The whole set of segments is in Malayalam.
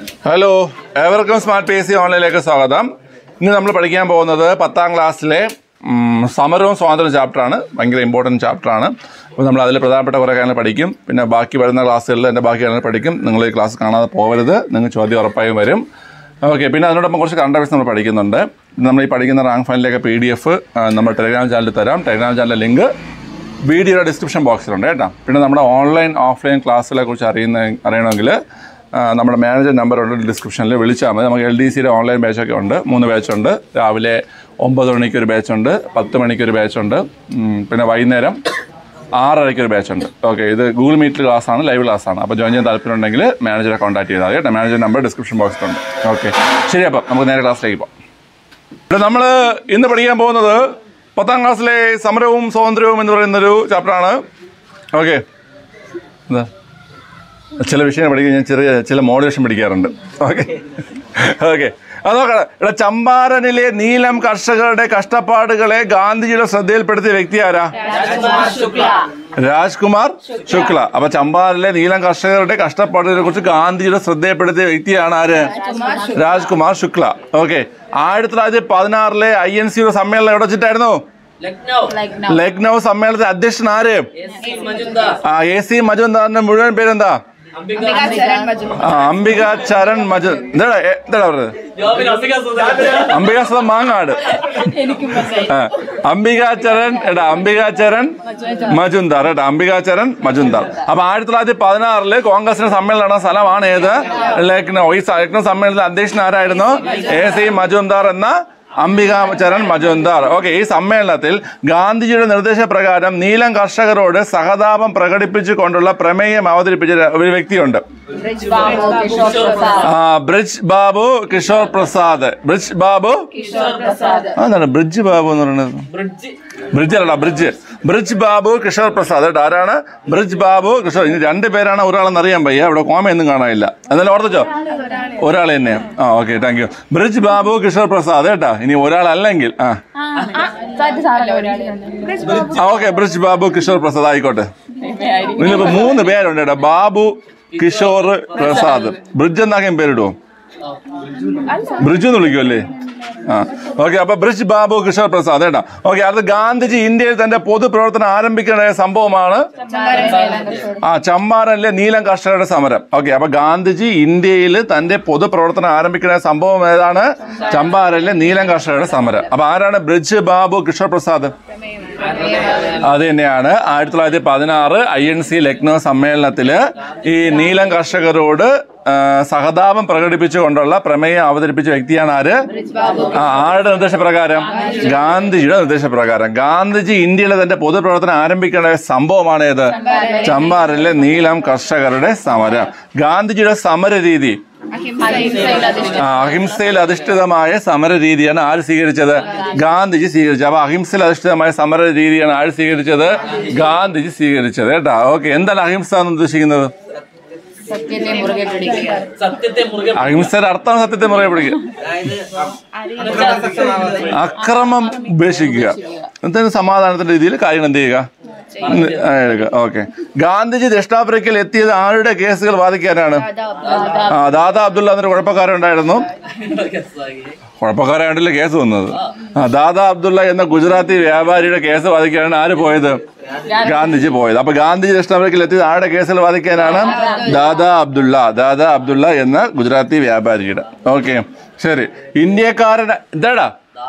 ഹലോ ഏവർക്കും സ്മാർട്ട് പി എസ് സി ഓൺലൈനിലേക്ക് സ്വാഗതം ഇന്ന് നമ്മൾ പഠിക്കാൻ പോകുന്നത് പത്താം ക്ലാസ്സിലെ ഉം, സമരവും സ്വാതന്ത്ര്യം ചാപ്റ്ററാണ് ഭയങ്കര ഇമ്പോർട്ടൻറ്റ് ചാപ്റ്ററാണ് അപ്പോൾ നമ്മൾ അതിൽ പ്രധാനപ്പെട്ട കുറേ കാര്യങ്ങൾ പഠിക്കും പിന്നെ ബാക്കി വരുന്ന ക്ലാസ്സുകളിൽ എൻ്റെ ബാക്കി കാര്യങ്ങൾ പഠിക്കും നിങ്ങൾ ഈ ക്ലാസ് കാണാതെ പോകരുത് നിങ്ങൾ ചോദ്യം ഉറപ്പായും വരും ഓക്കെ പിന്നെ അതിനോടൊപ്പം കുറച്ച് കണ്ടവേഴ്സ് നമ്മൾ പഠിക്കുന്നുണ്ട് നമ്മൾ ഈ പഠിക്കുന്ന റാങ്ക് ഫയലിലേക്ക് പി ഡി എഫ് നമ്മൾ ടെലിഗ്രാം ചാനലിൽ തരാം ടെലിഗ്രാം ചാനലിലെ ലിങ്ക് വീഡിയോയുടെ ഡിസ്ക്രിപ്ഷൻ ബോക്സിലുണ്ട് കേട്ടോ പിന്നെ നമ്മുടെ ഓൺലൈൻ ഓഫ്ലൈൻ ക്ലാസ്സിനെ കുറിച്ച് അറിയുന്ന അറിയണമെങ്കിൽ ആ, നമ്മുടെ മാനേജർ നമ്പർ ഉണ്ട് ഡിസ്ക്രിപ്ഷനിൽ വിളിച്ചാൽ മതി നമുക്ക് എൽ ഡി സിയുടെ ഓൺലൈൻ ബാച്ചൊക്കെ ഉണ്ട് മൂന്ന് ബാച്ചുണ്ട് രാവിലെ ഒമ്പത് മണിക്ക് ഒരു ബാച്ചുണ്ട് പത്ത് മണിക്ക് ഒരു ബാച്ചുണ്ട് ഉം, പിന്നെ വൈകുന്നേരം ആറരയ്ക്ക് ഒരു ബാച്ചുണ്ട് ഓക്കെ ഇത് ഗൂഗിൾ മീറ്റ് ക്ലാസ് ആണ് ലൈവ് ക്ലാസ് ആണ് അപ്പോൾ ജോയിൻ ചെയ്യാൻ താല്പര്യമുണ്ടെങ്കിൽ മാനേജറെ കോൺടാക്ട് ചെയ്താൽ മതി കേട്ടോ മാനേജർ നമ്പർ ഡിസ്ക്രിപ്ഷൻ ബോക്സിലുണ്ട് ഓക്കെ ശരി അപ്പം നമുക്ക് നേരെ ക്ലാസ്സിലേക്ക് പോകാം ഇവിടെ നമ്മൾ ഇന്ന് പഠിക്കാൻ പോകുന്നത് പത്താം ക്ലാസ്സിലെ സമരവും സ്വാതന്ത്ര്യവും എന്ന് പറയുന്നൊരു ചാപ്റ്ററാണ് ഓക്കെ എന്താ ചില വിഷയം പഠിക്കാൻ ഞാൻ ചെറിയ ചില മോഡുലേഷൻ പഠിക്കാറുണ്ട് ഓക്കെ ഓക്കെ അത് നോക്കണം ഇവിടെ ചമ്പാരനിലെ നീലം കർഷകരുടെ കഷ്ടപ്പാടുകളെ ഗാന്ധിജിയുടെ ശ്രദ്ധയിൽപ്പെടുത്തിയ വ്യക്തി ആരാ രാജ്കുമാർ ശുക്ല അപ്പൊ ചമ്പാരനിലെ നീലം കർഷകരുടെ കഷ്ടപ്പാടുകളെ കുറിച്ച് ഗാന്ധിജിയുടെ ശ്രദ്ധയിൽപ്പെടുത്തിയ വ്യക്തിയാണ് ആര് രാജ്കുമാർ ശുക്ല ഓക്കെ ആയിരത്തി തൊള്ളായിരത്തി പതിനാറിലെ ഐ എൻ സിയുടെ സമ്മേളനം എവിടെ വെച്ചിട്ടായിരുന്നു ലക്നൗ ലക്നൗ സമ്മേളനത്തിൽ അധ്യക്ഷൻ ആര് എസ് സി മജുംദാർ ആ എ സി മജുന്ദാറിന്റെ മുഴുവൻ പേരെന്താ അംബിക ചരൺ മജുംദാർ ആ അംബിക ചരൺ മജു എന്താടാ എ- എന്താടാ പറഞ്ഞത് ജോബിൻ അംബിക സുധാകരൻ അംബിക സുധ മാങ്ങാട് ആ, അംബിക ചരൺ എടാ അംബിക ചരൺ മജുന്ദാർ എടാ അംബിക ചരൺ മജുന്ദാർ അപ്പൊ ആയിരത്തി തൊള്ളായിരത്തി പതിനാറില് കോൺഗ്രസിന്റെ സമ്മേളനം നടന്ന സ്ഥലമാണ് ഏത് ലക്നൗ ഈ സ- ലക്നൗ സമ്മേളനത്തിൽ അധ്യക്ഷൻ ആരായിരുന്നു എ സി മജുന്ദാർ എന്ന അംബിക ചരൺ മജുന്ദാർ ഓക്കെ ഈ സമ്മേളനത്തിൽ ഗാന്ധിജിയുടെ നിർദ്ദേശപ്രകാരം നീലം കർഷകരോട് സഹതാപം പ്രകടിപ്പിച്ചുകൊണ്ടുള്ള പ്രമേയം അവതരിപ്പിച്ച ഒരു വ്യക്തിയുണ്ട് ബ്രിജ് ബാബു കിഷോർ പ്രസാദ് ആ ബ്രിജ് ബാബു കിഷോർ പ്രസാദ് ബ്രിജ് ബാബു കിഷോർ പ്രസാദ് അതാണ് ബ്രിഡ്ജ് ബാബു എന്ന് പറയുന്നത് ബ്രിഡ്ജ് ബ്രിഡ്ജ് അല്ലടാ ബ്രിഡ്ജ് ബ്രിഡ്ജ് ബാബു കിഷോർ പ്രസാദ് കേട്ടോ ആരാണ് ബ്രിഡ്ജ് ബാബു കിഷോർ ഇനി രണ്ട് പേരാണ് ഒരാളെന്ന് അറിയാൻ വയ്യ ഇവിടെ കോമയൊന്നും കാണാനില്ല എന്നാലും ഓർത്തോ ഒരാൾ തന്നെയാ ആ okay thank you bridge Babu Kishore Prasad കേട്ടാ ഇനി ഒരാളല്ലെങ്കിൽ ആ ആ ഓക്കെ ബ്രിഡ്ജ് ബാബു കിഷോർ പ്രസാദ് ആയിക്കോട്ടെ ഇതിലിപ്പോ മൂന്ന് പേരുണ്ട് കേട്ടോ ബാബു കിഷോർ പ്രസാദ് ബ്രിഡ്ജ് എന്നാക്കാൻ പേരിടുവോ ബ്രിഡ്ജ് എന്ന് വിളിക്കുമല്ലേ ആ ഓക്കെ അപ്പൊ ബ്രിഡ്ജ് ബാബു കിഷോർ പ്രസാദ് കേട്ടോ ഓക്കെ അടുത്ത ഗാന്ധിജി ഇന്ത്യയിൽ തന്റെ പൊതുപ്രവർത്തനം ആരംഭിക്കുന്ന സംഭവമാണ് ആ ചമ്പാരനിലെ നീലം കർഷകരുടെ സമരം ഓക്കെ അപ്പൊ ഗാന്ധിജി ഇന്ത്യയിൽ തന്റെ പൊതുപ്രവർത്തനം ആരംഭിക്കുന്ന സംഭവം ഏതാണ് ചമ്പാരനിലെ നീലം കർഷകരുടെ സമരം അപ്പൊ ആരാണ് ബ്രിഡ്ജ് ബാബു കിഷോർ പ്രസാദ് അത് തന്നെയാണ് ആയിരത്തി തൊള്ളായിരത്തി പതിനാറ് ഐ എൻ സി ലക്നൗ സമ്മേളനത്തില് ഈ നീലം കർഷകരോട് ആ, സഹതാപം പ്രകടിപ്പിച്ചുകൊണ്ടുള്ള പ്രമേയം അവതരിപ്പിച്ച വ്യക്തിയാണ് ആര് ആ, ആരുടെ നിർദ്ദേശപ്രകാരം ഗാന്ധിജിയുടെ നിർദ്ദേശപ്രകാരം ഗാന്ധിജി ഇന്ത്യയിലെ തന്റെ പൊതുപ്രവർത്തനം ആരംഭിക്കേണ്ട സംഭവമാണ് ഏത് ചമ്പാരനിലെ നീലം കർഷകരുടെ സമരം ഗാന്ധിജിയുടെ സമര രീതി ആ, അഹിംസയിൽ അധിഷ്ഠിതമായ സമര രീതിയാണ് ആര് സ്വീകരിച്ചത് ഗാന്ധിജി സ്വീകരിച്ചത് അപ്പൊ അഹിംസയിൽ അധിഷ്ഠിതമായ സമര രീതിയാണ് ആര് സ്വീകരിച്ചത് ഗാന്ധിജി സ്വീകരിച്ചത് കേട്ടോ ഓക്കെ എന്താണ് അഹിംസ എന്ന് ഉദ്ദേശിക്കുന്നത് സത്യത്തെ മുറുകെ പിടിക്കുക സത്യത്തെ മുറുകെ അഹിംസയുടെ അർത്ഥം സത്യത്തെ മുറയെ പിടിക്കുക അക്രമം ഉപേക്ഷിക്കുക എന്താണ് സമാധാനത്തിന്റെ രീതിയിൽ കാര്യങ്ങൾ എന്ത് ചെയ്യുക ഓക്കെ ഗാന്ധിജി ദക്ഷിണാഫ്രിക്കയിൽ എത്തിയത് ആരുടെ കേസുകൾ വാദിക്കാനാണ് ആ ദാദാ അബ്ദുള്ള എന്നൊരു കുഴപ്പക്കാരുണ്ടായിരുന്നു കുഴപ്പക്കാരായിട്ടല്ലേ കേസ് വന്നത് ആ ദാദാ അബ്ദുള്ള എന്ന ഗുജറാത്തി വ്യാപാരിയുടെ കേസ് വാദിക്കാനാണ് ആര് പോയത് ഗാന്ധിജി പോയത് അപ്പൊ ഗാന്ധിജി ദക്ഷിണാഫ്രിക്കയിൽ എത്തിയത് ആരുടെ കേസുകൾ വാദിക്കാനാണ് ദാദാ അബ്ദുള്ള ദാദാ അബ്ദുള്ള എന്ന ഗുജറാത്തി വ്യാപാരിയുടെ ഓക്കെ ശരി ഇന്ത്യക്കാരൻ എന്താടാ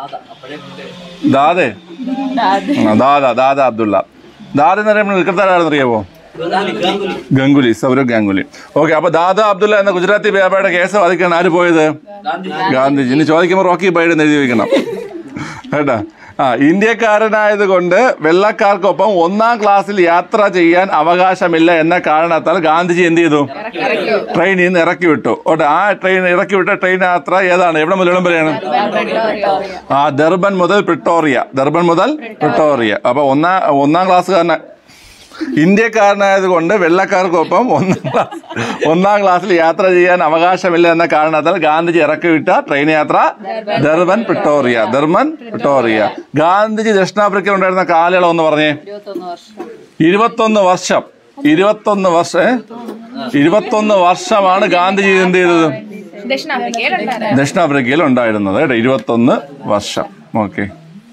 ദാദേ ആ, ദാദാ ദാദാ അബ്ദുള്ള ദാദ എന്ന് പറയുമ്പോൾ നിൽക്കത്താരാണെന്ന് അറിയാമോ ഗംഗുലി സൗരവ് ഗാംഗുലി ഓക്കെ അപ്പൊ ദാദാ അബ്ദുള്ള എന്ന ഗുജറാത്തി വ്യാപാരിയുടെ കേസ് വാദിക്കാൻ ആര് പോയത് ഗാന്ധിജി ഇനി ചോദിക്കുമ്പോൾ റോക്കി ബൈഡൻ എഴുതി വെക്കണം കേട്ടാ ആ ഇന്ത്യക്കാരനായത് കൊണ്ട് വെള്ളക്കാർക്കൊപ്പം ഒന്നാം ക്ലാസ്സിൽ യാത്ര ചെയ്യാൻ അവകാശമില്ല എന്ന കാരണത്താൽ ഗാന്ധിജി എന്ത് ചെയ്തു ട്രെയിനിൽ നിന്ന് ഇറക്കി വിട്ടു ഓട്ടെ ആ ട്രെയിൻ ഇറക്കി വിട്ട ട്രെയിൻ യാത്ര ഏതാണ് എവിടെ മുതൽ എവിടം വരെയാണ് ആ ദർബൻ മുതൽ പ്രിട്ടോറിയ ദർബൻ മുതൽ പ്രിട്ടോറിയ അപ്പൊ ഒന്നാം ഒന്നാം ക്ലാസ്സുകാരന ഇന്ത്യക്കാരനായത് കൊണ്ട് വെള്ളക്കാർക്കൊപ്പം ഒന്നാം ക്ലാസ് ഒന്നാം ക്ലാസ്സിൽ യാത്ര ചെയ്യാൻ അവകാശമില്ല എന്ന കാരണത്താൽ ഗാന്ധിജി ഇറക്കി വിട്ട ട്രെയിൻ യാത്ര Durban Pretoria Durban Pretoria Gandhiji ദക്ഷിണാഫ്രിക്കയിൽ ഉണ്ടായിരുന്ന കാലയളവ് എന്ന് പറഞ്ഞേ ഇരുപത്തൊന്ന് വർഷം ഇരുപത്തൊന്ന് വർഷം ഇരുപത്തൊന്ന് വർഷം ഏ? ഇരുപത്തൊന്ന് വർഷമാണ് ഗാന്ധിജി എന്ത് ചെയ്തത് ദക്ഷിണാഫ്രിക്കയിലുണ്ടായിരുന്നു ദക്ഷിണാഫ്രിക്കയിൽ ഉണ്ടായിരുന്നത് കേട്ടോ ഇരുപത്തൊന്ന് വർഷം ഓക്കെ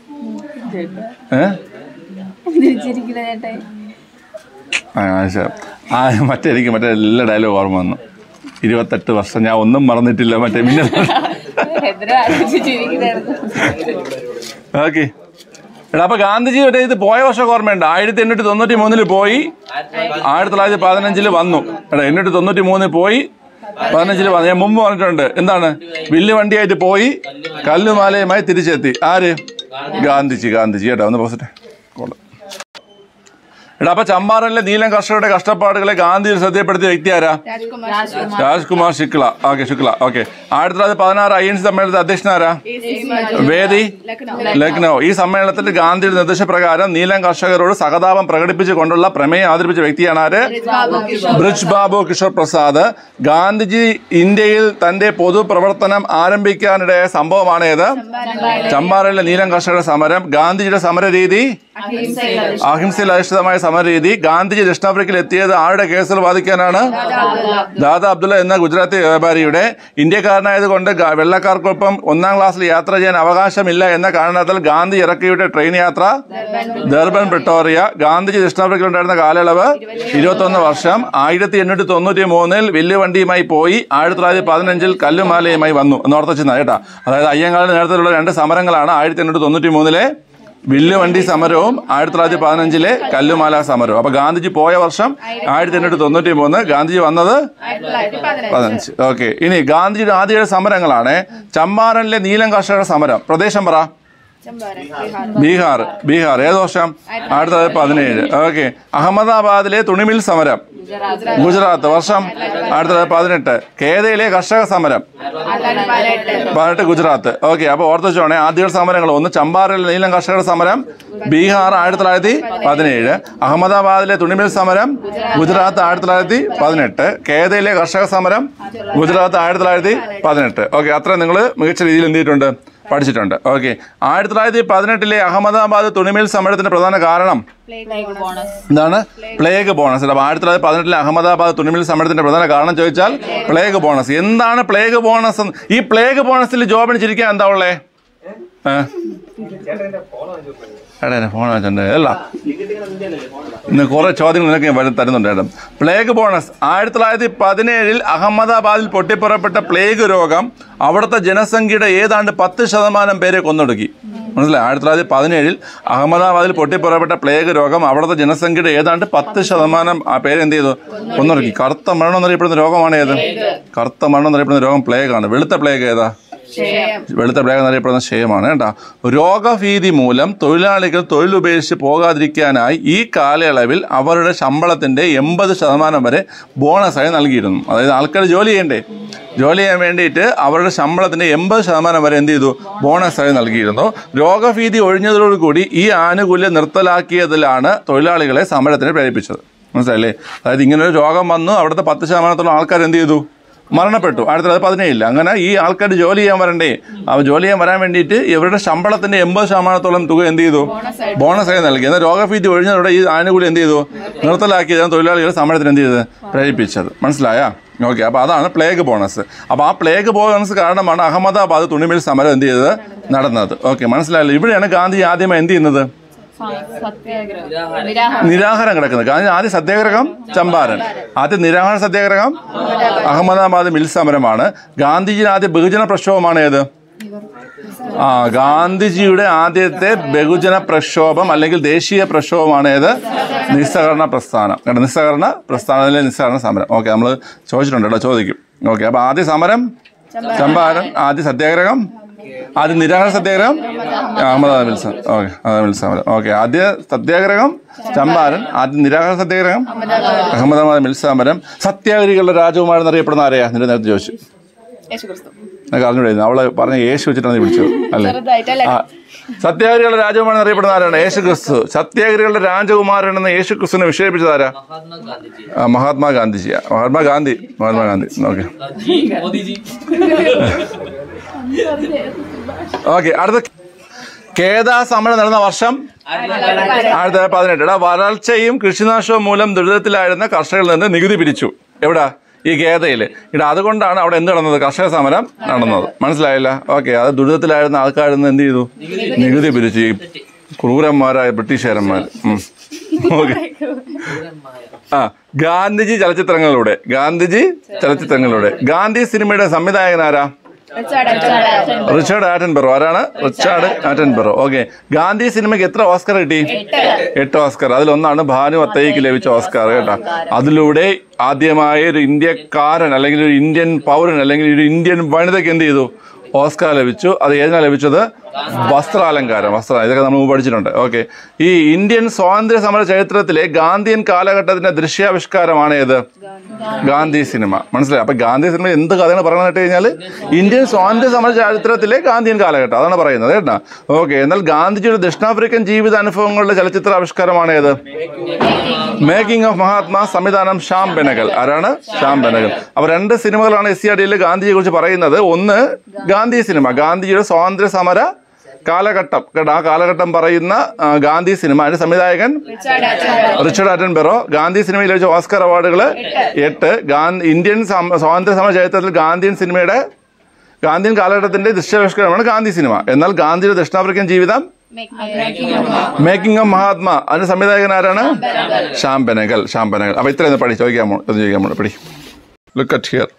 ഏ ആ ശരി. ആ മറ്റേ എനിക്ക് മറ്റേ എല്ലാ ഡയലോഗ് ഓർമ്മ വന്നു ഇരുപത്തെട്ട് വർഷം ഞാൻ ഒന്നും മറന്നിട്ടില്ല മറ്റേ മിന്നൽ ഓക്കെ എടാ അപ്പൊ ഗാന്ധിജി മറ്റേ ഇത് പോയ വർഷം ഓർമ്മയുണ്ട് ആയിരത്തി എണ്ണൂറ്റി തൊണ്ണൂറ്റി മൂന്നില് പോയി ആയിരത്തി തൊള്ളായിരത്തി പതിനഞ്ചില് വന്നു എടാ എണ്ണൂറ്റി തൊണ്ണൂറ്റി മൂന്നിൽ പോയി പതിനഞ്ചില് വന്നു ഞാൻ മുമ്പ് പറഞ്ഞിട്ടുണ്ട് എന്താണ് വില്ല് വണ്ടിയായിട്ട് പോയി കല്ലുമാലയുമായി തിരിച്ചെത്തി ആര് ഗാന്ധിജി ഗാന്ധിജി കേട്ടോ ഒന്ന് പോസിറ്റെ കൊള്ളാം എടാ അപ്പൊ ചമ്പാറനിലെ നീലം കർഷകരുടെ കഷ്ടപ്പാടുകളെ ഗാന്ധി ശ്രദ്ധപ്പെടുത്തിയ വ്യക്തി ആരാ രാജ്കുമാർ ശുക്ല ഓക്കെ ശുക്ല ഓക്കെ ആയിരത്തി തൊള്ളായിരത്തി പതിനാറ് ഐ എൻ സി സമ്മേളനത്തിൽ അധ്യക്ഷനാരാ വേദി ലക്നൗ ഈ സമ്മേളനത്തിൽ ഗാന്ധിയുടെ നിർദ്ദേശപ്രകാരം നീലം കർഷകരോട് സഹതാപം പ്രകടിപ്പിച്ചു കൊണ്ടുള്ള പ്രമേയം അവതരിപ്പിച്ച വ്യക്തിയാണ് ആര് ബ്രിജ് ബാബു കിഷോർ പ്രസാദ് ഗാന്ധിജി ഇന്ത്യയിൽ തന്റെ പൊതുപ്രവർത്തനം ആരംഭിക്കാനിടയായ സംഭവമാണ് ഏത് ചമ്പാറയിലെ നീലം കർഷകരുടെ സമരം ഗാന്ധിജിയുടെ സമര രീതി അഹിംസയിൽ അധിഷ്ഠിതമായ സമരരീതി ഗാന്ധിജി ദക്ഷിണാഫ്രിക്കയിൽ എത്തിയത് ആരുടെ കേസിൽ വാദിക്കാനാണ് ദാദാ അബ്ദുള്ള എന്ന ഗുജറാത്തി വ്യാപാരിയുടെ ഇന്ത്യക്കാരനായതുകൊണ്ട് ഗ- വെള്ളക്കാർക്കൊപ്പം ഒന്നാം ക്ലാസ്സിൽ യാത്ര ചെയ്യാൻ അവകാശമില്ല എന്ന കാരണത്താൽ ഗാന്ധി ഇറക്കിയുടെ ട്രെയിൻ യാത്ര ദർബൻ പ്രിട്ടോറിയ ഗാന്ധിജി ദക്ഷിണാഫ്രിക്കയിൽ ഉണ്ടായിരുന്ന കാലയളവ് ഇരുപത്തൊന്ന് വർഷം ആയിരത്തി എണ്ണൂറ്റി തൊണ്ണൂറ്റി മൂന്നിൽ വില്ലുവണ്ടിയുമായി പോയി ആയിരത്തി തൊള്ളായിരത്തി പതിനഞ്ചിൽ കല്ലുമാലയുമായി വന്നു എന്ന് ഓർത്തുവെച്ചാൽ കേട്ടാ അതായത് അയ്യങ്കാളിന്റെ നേതൃത്വത്തിലുള്ള രണ്ട് സമരങ്ങളാണ് ആയിരത്തി എണ്ണൂറ്റി തൊണ്ണൂറ്റി മൂന്നിലെ വില്ലുവണ്ടി സമരവും ആയിരത്തി തൊള്ളായിരത്തി പതിനഞ്ചിലെ കല്ലുമാല സമരവും അപ്പൊ ഗാന്ധിജി പോയ വർഷം ആയിരത്തി എണ്ണൂറ്റി തൊണ്ണൂറ്റി മൂന്ന് ഗാന്ധിജി വന്നത് പതിനഞ്ച് ഓക്കെ ഇനി ഗാന്ധിജിയുടെ ആദ്യയുടെ സമരങ്ങളാണ് ചമ്പാരനിലെ നീലം കർഷകരുടെ സമരം പ്രദേശം പറ ബീഹാർ ബീഹാർ ഏത് വർഷം ആയിരത്തി തൊള്ളായിരത്തി പതിനേഴ് ഓക്കെ അഹമ്മദാബാദിലെ തുണിമിൽ സമരം ഗുജറാത്ത് വർഷം ആയിരത്തി തൊള്ളായിരത്തി പതിനെട്ട് കേരളയിലെ കർഷക സമരം പതിനെട്ട് ഗുജറാത്ത് ഓക്കെ അപ്പൊ ഓർത്ത് വെച്ചോണേ ആദ്യ സമരങ്ങൾ ഒന്ന് ചമ്പാറിലെ നീലം കർഷകരുടെ സമരം ബീഹാർ ആയിരത്തി തൊള്ളായിരത്തി പതിനേഴ് അഹമ്മദാബാദിലെ തുണിമിൽ സമരം ഗുജറാത്ത് ആയിരത്തി തൊള്ളായിരത്തി പതിനെട്ട് കേരളയിലെ കർഷക സമരം ഗുജറാത്ത് ആയിരത്തി തൊള്ളായിരത്തി പതിനെട്ട് ഓക്കെ അത്ര നിങ്ങൾ മികച്ച രീതിയിൽ എന്ത് ചെയ്തിട്ടുണ്ട് പഠിച്ചിട്ടുണ്ട് ഓക്കെ ആയിരത്തി തൊള്ളായിരത്തി പതിനെട്ടിലെ അഹമ്മദാബാദ് തുണിമിൽ സമരത്തിന്റെ പ്രധാന കാരണം എന്താണ് പ്ലേഗ് ബോണസ് അപ്പൊ ആയിരത്തി തൊള്ളായിരത്തി പതിനെട്ടിലെ അഹമ്മദാബാദ് തുണിമിൽ സമരത്തിന്റെ പ്രധാന കാരണം ചോദിച്ചാൽ പ്ലേഗ് ബോണസ് എന്താണ് പ്ലേഗ് ബോണസ് എന്ന്? ഈ പ്ലേഗ് ബോണസിൽ ജോബിന് ചിരിക്കാൻ എന്താ ഉള്ളേ ഏഹ്? എടാ എന്റെ ഫോൺ വെച്ചിട്ടുണ്ട് അല്ല ഇന്ന് കുറെ ചോദ്യങ്ങൾ നിനക്ക് ഞാൻ വരും തരുന്നുണ്ട് ഏട്ടൻ പ്ലേഗ് ബോണസ് ആയിരത്തി തൊള്ളായിരത്തി പതിനേഴിൽ അഹമ്മദാബാദിൽ പൊട്ടിപ്പുറപ്പെട്ട പ്ലേഗ് രോഗം അവിടുത്തെ ജനസംഖ്യയുടെ ഏതാണ്ട് പത്ത് ശതമാനം പേരെ കൊന്നൊടുക്കി മനസ്സിലായി ആയിരത്തി തൊള്ളായിരത്തി പതിനേഴിൽ അഹമ്മദാബാദിൽ പൊട്ടിപ്പുറപ്പെട്ട പ്ലേഗ് രോഗം അവിടുത്തെ ജനസംഖ്യയുടെ ഏതാണ്ട് പത്ത് ശതമാനം ആ പേര് എന്ത് ചെയ്തു കൊന്നൊടുക്കി കറുത്ത മരണം എന്നറിയപ്പെടുന്ന രോഗമാണ് ഏത് കറുത്ത മരണം എന്നറിയപ്പെടുന്ന രോഗം പ്ലേഗ് ആണ് വെളുത്ത പ്ലേഗ് ഏതാ വെളുത്ത പ്ലേഗ് എന്നറിയപ്പെടുന്ന ക്ഷയമാണ് കേട്ടോ രോഗഭീതി മൂലം തൊഴിലാളികൾ തൊഴിലുപേക്ഷിച്ച് പോകാതിരിക്കാനായി ഈ കാലയളവിൽ അവരുടെ ശമ്പളത്തിന്റെ എൺപത് ശതമാനം വരെ ബോണസായി നൽകിയിരുന്നു അതായത് ആൾക്കാർ ജോലി ചെയ്യണ്ടേ ജോലി ചെയ്യാൻ വേണ്ടിയിട്ട് അവരുടെ ശമ്പളത്തിന്റെ എൺപത് ശതമാനം വരെ എന്ത് ചെയ്തു ബോണസായി നൽകിയിരുന്നു രോഗഭീതി ഒഴിഞ്ഞതോടുകൂടി ഈ ആനുകൂല്യം നിർത്തലാക്കിയതിലാണ് തൊഴിലാളികളെ സമരത്തിന് പ്രേരിപ്പിച്ചത് മനസ്സിലായില്ലേ അതായത് ഇങ്ങനെ ഒരു രോഗം വന്നു അവിടുത്തെ പത്ത് ശതമാനത്തോളം ആൾക്കാർ എന്ത് ചെയ്തു മരണപ്പെട്ടു ആയിരത്തി തൊള്ളായിരത്തി പതിനേഴിൽ അങ്ങനെ ഈ ആൾക്കാർ ജോലി ചെയ്യാൻ വരണ്ടേ ആ ജോലി ചെയ്യാൻ വരാൻ വേണ്ടിയിട്ട് ഇവരുടെ ശമ്പളത്തിന്റെ എൺപത് ശതമാനത്തോളം തുക എന്ത് ചെയ്തു ബോണസായി നൽകി എന്നാൽ രോഗഭീതി ഒഴിഞ്ഞതോടെ ഈ ആനുകൂല്യം എന്ത് ചെയ്തു നിർത്തലാക്കിയതാണ് തൊഴിലാളികൾ സമരത്തിന് എന്ത് ചെയ്തത് പ്രേരിപ്പിച്ചത് മനസ്സിലായാ ഓക്കെ അപ്പോൾ അതാണ് പ്ലേഗ് ബോണസ് അപ്പോൾ ആ പ്ലേഗ് ബോണസ് കാരണമാണ് അഹമ്മദാബാദ് തുണിമിൽ സമരം എന്ത് ചെയ്തത് നടന്നത് ഓക്കെ മനസ്സിലായല്ലോ ഇവിടെയാണ് ഗാന്ധി ആദ്യമായി എന്ത് ചെയ്യുന്നത് നിരാഹാരം കിടക്കുന്നത് കാരണം ആദ്യം സത്യാഗ്രഹം ചമ്പാരൻ ആദ്യം നിരാഹാര സത്യാഗ്രഹം അഹമ്മദാബാദ് മിൽ സമരമാണ് ഗാന്ധിജിയുടെ ആദ്യ ബഹുജന പ്രക്ഷോഭമാണ് ഏത് ആ ഗാന്ധിജിയുടെ ആദ്യത്തെ ബഹുജന പ്രക്ഷോഭം അല്ലെങ്കിൽ ദേശീയ പ്രക്ഷോഭമാണ് ഏത് നിസ്സഹകരണ പ്രസ്ഥാനം കേട്ടോ നിസ്സഹകരണ പ്രസ്ഥാനത്തിലെ നിസ്സഹകരണ സമരം ഓക്കെ നമ്മൾ ചോദിച്ചിട്ടുണ്ട് കേട്ടോ ചോദിക്കും ഓക്കെ അപ്പൊ ആദ്യ സമരം ചമ്പാരൻ ആദ്യ സത്യാഗ്രഹം ആദ്യ നിരാഹാര സത്യാഗ്രഹം അഹമ്മദാബാദ് മിൽ സമരം ഓക്കെ അഹമ്മദാബാദ് മിൽ സമരം ഓക്കെ ആദ്യ സത്യാഗ്രഹം ചമ്പാരൻ ആദ്യ നിരാഹാര സത്യാഗ്രഹം അഹമ്മദാബാദ് മിൽ സമരം സത്യാഗ്രഹികളുടെ രാജകുമാരൻ എന്നറിയപ്പെടുന്ന ആരെയാ നിന്റെ നേരത്തെ ചോദിച്ചു നിനക്ക് അറിഞ്ഞൂടായിരുന്നു അവള് പറഞ്ഞ യേശു വെച്ചിട്ടാണ് നീ വിളിച്ചത് അല്ലേ ആ സത്യാഗ്രഹികളുടെ രാജകുമാരൻ എന്നറിയപ്പെടുന്ന ആരാണ് യേശു ക്രിസ്തു സത്യാഗ്രഹികളുടെ രാജകുമാരൻ എന്ന യേശു ക്രിസ്തുവിനെ വിശേഷിപ്പിച്ചത് ആരാ ആ, മഹാത്മാ ഗാന്ധിജിയാ മഹാത്മാ ഗാന്ധി മഹാത്മാ ഗാന്ധി ഓക്കെ जी मोदी जी ഓക്കെ അടുത്ത കേദാ സമരം നടന്ന വർഷം ആയിരത്തി തൊള്ളായിരത്തി പതിനെട്ട് എടാ വരൾച്ചയും കൃഷിനാശവും മൂലം ദുരിതത്തിലായിരുന്ന കർഷകരിൽ നിന്ന് നികുതി പിരിച്ചു എവിടാ ഈ ഗേതയിൽ ഇവിടെ അതുകൊണ്ടാണ് അവിടെ എന്ത് നടന്നത് കർഷക സമരം നടന്നത് മനസ്സിലായില്ല ഓക്കെ അത് ദുരിതത്തിലായിരുന്ന ആൾക്കാരിൽ നിന്ന് എന്ത് ചെയ്തു നികുതി പിരിച്ചു ഈ ക്രൂരന്മാരായ ബ്രിട്ടീഷുകാരന്മാർ ഓക്കെ ആ ഗാന്ധിജി ചലച്ചിത്രങ്ങളിലൂടെ ഗാന്ധിജി ചലച്ചിത്രങ്ങളിലൂടെ ഗാന്ധി സിനിമയുടെ സംവിധായകൻ ആരാ റിച്ചാർഡ് ആറ്റൻബറോ ആരാണ് റിച്ചാർഡ് ആറ്റൻബറോ ഓക്കെ ഗാന്ധി സിനിമയ്ക്ക് എത്ര ഓസ്കർ കിട്ടി എട്ട് ഓസ്കർ അതിലൊന്നാണ് ഭാനു അത്തയ്ക്ക് ലഭിച്ച ഓസ്കർ കേട്ടോ അതിലൂടെ ആദ്യമായി ഒരു ഇന്ത്യക്കാരൻ അല്ലെങ്കിൽ ഒരു ഇന്ത്യൻ പൗരൻ അല്ലെങ്കിൽ ഒരു ഇന്ത്യൻ വനിതയ്ക്ക് എന്ത് ചെയ്തു ഓസ്കാർ ലഭിച്ചു അത് ഏതിനാ ലഭിച്ചത് വസ്ത്രാലങ്കാരം വസ്ത്ര ഇതൊക്കെ നമ്മൾ മുമ്പ് പഠിച്ചിട്ടുണ്ട് ഓക്കെ ഈ ഇന്ത്യൻ സ്വാതന്ത്ര്യ സമര ചരിത്രത്തിലെ ഗാന്ധിയൻ കാലഘട്ടത്തിന്റെ ദൃശ്യാവിഷ്കാരമാണ് ഏത് ഗാന്ധി സിനിമ മനസ്സിലായി അപ്പൊ ഗാന്ധി സിനിമ എന്ത് കഥയാണ് പറയുന്നത് കേട്ട് കഴിഞ്ഞാൽ ഇന്ത്യൻ സ്വാതന്ത്ര്യ സമര ചരിത്രത്തിലെ ഗാന്ധിയൻ കാലഘട്ടം അതാണ് പറയുന്നത് കേട്ടോ ഓക്കെ എന്നാൽ ഗാന്ധിജിയുടെ ദക്ഷിണാഫ്രിക്കൻ ജീവിത അനുഭവങ്ങളുടെ ചലച്ചിത്ര ആവിഷ്കാരമാണ് ഏത് മേക്കിംഗ് ഓഫ് മഹാത്മാ സംവിധാനം ശ്യാം ബെനഗൽ ആരാണ് ശ്യാം ബെനഗൽ അപ്പൊ രണ്ട് സിനിമകളാണ് എസ് സി ആർ ഡിയിൽ ഗാന്ധിജിയെ കുറിച്ച് പറയുന്നത് ഒന്ന് ഗാന്ധി സിനിമ ഗാന്ധിജിയുടെ സ്വാതന്ത്ര്യ സമര കാലഘട്ടം കേട്ടോ ആ കാലഘട്ടം പറയുന്ന ആ, ഗാന്ധി സിനിമ അതിന്റെ സംവിധായകൻ റിച്ചർഡ് ആറ്റൻബെറോ ഗാന്ധി സിനിമയിൽ ലഭിച്ച ഓസ്കർ അവാർഡുകൾ എട്ട് ഗാന്ധി ഇന്ത്യൻ സം- സ്വാതന്ത്ര്യ സമര ചരിത്രത്തിൽ ഗാന്ധിയൻ സിനിമയുടെ ഗാന്ധിയൻ കാലഘട്ടത്തിന്റെ ദൃശ്യാവിഷ്കാരമാണ് ഗാന്ധി സിനിമ എന്നാൽ ഗാന്ധിയുടെ ദക്ഷിണാഫ്രിക്കൻ ജീവിതം മേക്കിംഗ് ഓഫ് മഹാത്മാ അതിന്റെ സംവിധായകൻ ആരാണ് ശ്യാം ബെനഗൽ ശ്യാം ബെനഗൽ അപ്പൊ ഇത്രയും പഠി ചോദിക്കാമോ ഇത് ചോദിക്കാമോ പഠി ലുക്ക് അറ്റ് ഹിയർ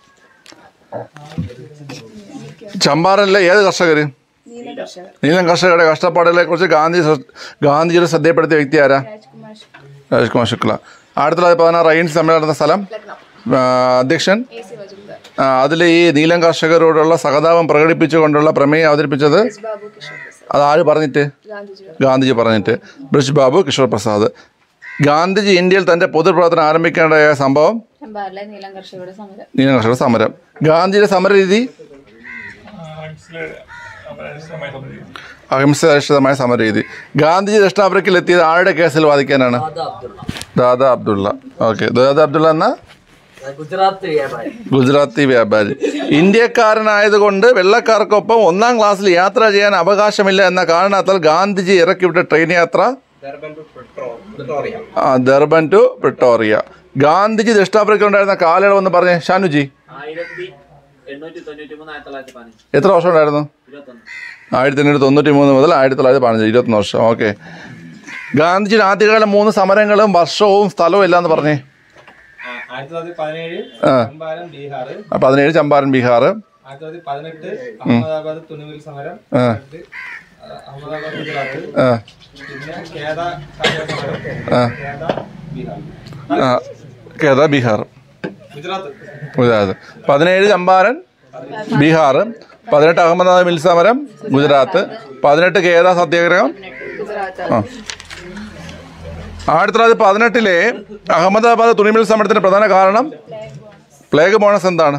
ചമ്പാരനിലെ ഏത് കർഷകര് നീലം കർഷകരുടെ കഷ്ടപ്പാടുകളെ കുറിച്ച് ഗാന്ധി ശ്ര- ഗാന്ധിജിയുടെ ശ്രദ്ധയപ്പെടുത്തിയ വ്യക്തി ആരാ രാജ്കുമാർ ശുക്ല ആയിരത്തി തൊള്ളായിരത്തി പതിനാറ് റൈൻസ് സമ്മേളനം നടന്ന സ്ഥലം ആ, അധ്യക്ഷൻ അതിൽ ഈ നീലം കർഷകരോടുള്ള സഹതാപം പ്രകടിപ്പിച്ചുകൊണ്ടുള്ള പ്രമേയം അവതരിപ്പിച്ചത് അത് ആര് പറഞ്ഞിട്ട് ഗാന്ധിജി പറഞ്ഞിട്ട് ബ്രിജ് ബാബു കിഷോർ പ്രസാദ് ഗാന്ധിജി ഇന്ത്യയിൽ തന്റെ പൊതുപ്രവർത്തനം ആരംഭിക്കേണ്ടതായ സംഭവം ചമ്പാറിലെ നീലം കർഷകരുടെ സമരം നീലം കർഷക സമരം ഗാന്ധിജിയുടെ സമരരീതി അഹിംസാധിഷ്ഠിതമായ സമരരീതി ഗാന്ധിജി ദക്ഷിണാഫ്രിക്കയിൽ എത്തിയത് ആരുടെ കേസിൽ വാദിക്കാനാണ് ദാദാ അബ്ദുള്ള ഓക്കെ ദാദാ അബ്ദുള്ള എന്ന ഗുജറാത്ത് വ്യാപാരി ഗുജറാത്തി വ്യാപാരി ഇന്ത്യക്കാരനായതുകൊണ്ട് വെള്ളക്കാർക്കൊപ്പം ഒന്നാം ക്ലാസ്സിൽ യാത്ര ചെയ്യാൻ അവകാശമില്ല എന്ന കാരണത്താൽ ഗാന്ധിജി ഇറക്കിവിട്ട ട്രെയിൻ യാത്ര ആ ദർബൻ ടു പ്രിട്ടോറിയ ഗാന്ധിജി ദക്ഷിണാഫ്രിക്ക ഉണ്ടായിരുന്ന കാലയളവ് എന്ന് പറഞ്ഞേ ഷാനുജി ആയിരത്തി എണ്ണൂറ്റി തൊണ്ണൂറ്റി മൂന്ന് ആയിരത്തി തൊള്ളായിരത്തി പതിനഞ്ച് എത്ര വർഷം ഉണ്ടായിരുന്നു ഇരുപത്തൊന്ന് ആയിരത്തി എണ്ണൂറ്റി തൊണ്ണൂറ്റി മൂന്ന് മുതൽ ആയിരത്തി തൊള്ളായിരത്തി പതിനഞ്ച് ഇരുപത്തൊന്ന് വർഷം ഓക്കെ ഗാന്ധിജിയുടെ ആദ്യകാല മൂന്ന് സമരങ്ങളും വർഷവും സ്ഥലവും എല്ലാം എന്ന് പറഞ്ഞേ ആയിരത്തി തൊള്ളായിരത്തി പതിനേഴ് ആ. ചമ്പാരൻ ബീഹാർ ആ, പതിനേഴ് ചമ്പാരൻ ബീഹാർ ആയിരത്തി തൊള്ളായിരത്തി പതിനെട്ട് അഹമ്മദാബാദ് തുണിമിൽ സമരം ആ, ഇത്, ആ, അഹമ്മദാബാദ് ഗുജറാത്ത് ആ, പിന്നെ കേദ കാർഗിൽ സമരം ആ, കേദ ബീഹാർ ആ. കേതാ ബീഹാർ ഗുജറാത്ത് ഗുജറാത്ത് പതിനേഴ് ചമ്പാരൻ ബീഹാർ പതിനെട്ട് അഹമ്മദാബാദ് മിൽ സമരം ഗുജറാത്ത് പതിനെട്ട് കേദ സത്യാഗ്രഹം ആ ആയിരത്തി തൊള്ളായിരത്തി പതിനെട്ടിലെ അഹമ്മദാബാദ് തുണിമിൽ സമരത്തിന്റെ പ്രധാന കാരണം പ്ലേഗ് ബോണസ് എന്താണ്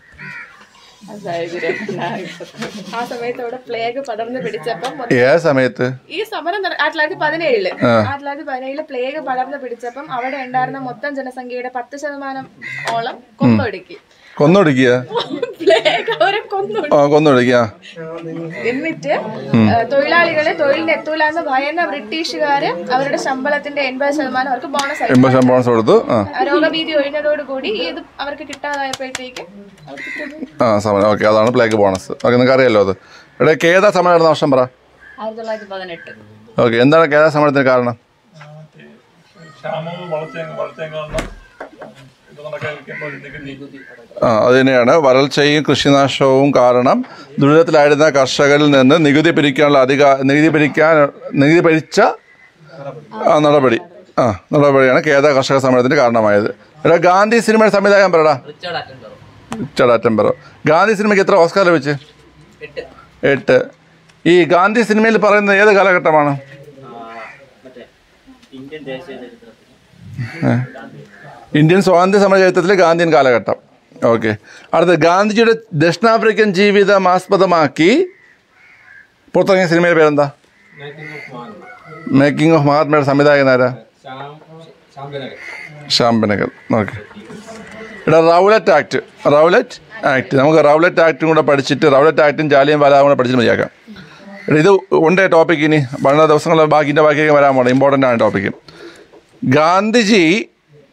ആ സമയത്ത് അവിടെ പ്ലേഗ് പടർന്ന് പിടിച്ചപ്പം മൊ- ഏത് സമയത്ത് ഈ സമരം നട- ആയിരത്തി തൊള്ളായിരത്തി പതിനേഴില് ആയിരത്തി തൊള്ളായിരത്തി പതിനേഴില് പ്ലേഗ് പടർന്ന് പിടിച്ചപ്പം അവിടെ ഉണ്ടായിരുന്ന മൊത്തം ജനസംഖ്യയുടെ പത്ത് ശതമാനം ഓളം കൊന്നൊടുക്കി കൊന്നൊടുക്കിയ പ്ലേഗ് അവരെ കൊന്നു ആ കൊന്നൊടുക്കിയ എന്നിട്ട് ഏഹ്, തൊഴിലാളികളെ തൊഴിലിന് എത്തൂല എന്ന് ഭയന്ന ബ്രിട്ടീഷുകാര് അവരുടെ ശമ്പളത്തിന്റെ എൺപത് ശതമാനം അവർക്ക് ബോണസ് ആയി എൺപത് ശതമാനം ബോണസ് കൊടുത്തു ആ ആ രോഗഭീതി ഒഴിഞ്ഞതോടുകൂടി ഇത് അവർക്ക് കിട്ടാതായപ്പോഴത്തേക്ക് അവർക്ക് കിട്ടുന്നു. ആ സമരം ഓക്കെ അതാണ് പ്ലേഗ് ബോണസ് ഓക്കെ നിങ്ങൾക്ക് അറിയാലോ അത് ഇവിടെ കേദാ സമരം നടന്ന വർഷം പറ ആയിരത്തി തൊള്ളായിരത്തി പതിനെട്ട് ഓക്കെ എന്താണ് കേദാ സമരത്തിന് കാരണം ക്ഷാമവും വളർച്ചയും വളർച്ചയും കാരണം ഇതൊക്കെ ഇരിക്കുമ്പോൾ നികുതി ആ അത് തന്നെയാണ് വരൾച്ചയും കൃഷിനാശവും കാരണം ദുരിതത്തിലായിരുന്ന കർഷകരിൽ നിന്ന് നികുതി പിരിക്കാനുള്ള അധികാ നികുതി പിരിക്കാൻ നികുതി പിരിച്ച ആ, നടപടി ആ നടപടിയാണ് കേദ കർഷക സമരത്തിന് കാരണമായത് എടാ ഗാന്ധി സിനിമയുടെ സംവിധായകൻ പറയടാ റിച്ചാർഡ് അറ്റൻഡറോ ചടാറ്റംബറോ ഗാന്ധി സിനിമയ്ക്ക് എത്ര ഓസ്കാർ ലഭിച്ച് എട്ട് എട്ട് ഈ ഗാന്ധി സിനിമയിൽ പറയുന്നത് ഏത് കാലഘട്ടമാണ് ആ, മറ്റേ ഇന്ത്യൻ ദേശീയ ചരിത്രത്തിൽ ഇന്ത്യൻ സ്വാതന്ത്ര്യ സമര ചരിത്രത്തിലെ ഗാന്ധിയൻ കാലഘട്ടം ഓക്കെ അടുത്ത ഗാന്ധിജിയുടെ ദക്ഷിണാഫ്രിക്കൻ ജീവിതം ആസ്പദമാക്കി പുറത്തിറങ്ങിയ സിനിമയുടെ പേരെന്താ മേക്കിംഗ് ഓഫ് മഹാത്മയുടെ സംവിധായകൻ ആരാ ശ്യാം ശ്യാംബനഗർ ശ്യാം ബെനഗൽ ഓക്കെ ഇവിടെ റൗലറ്റ് ആക്ട് റൗലറ്റ് ആക്ട് നമുക്ക് റൗലറ്റ് ആക്ടും കൂടെ പഠിച്ചിട്ട് റൗലറ്റ് ആക്ടും ജാലിയും വലാവും കൂടെ പഠിച്ചിട്ട് മതിയാക്കാം എടാ, ഇത് ഉണ്ട് ടോപ്പിക് ഇനി വളരെ ദിവസങ്ങൾ ബാക്കിൻ്റെ ബാക്കിയൊക്കെ വരാൻ പോകണം ഇമ്പോർട്ടൻ്റ് ആണ് ടോപ്പിക്ക് ഗാന്ധിജി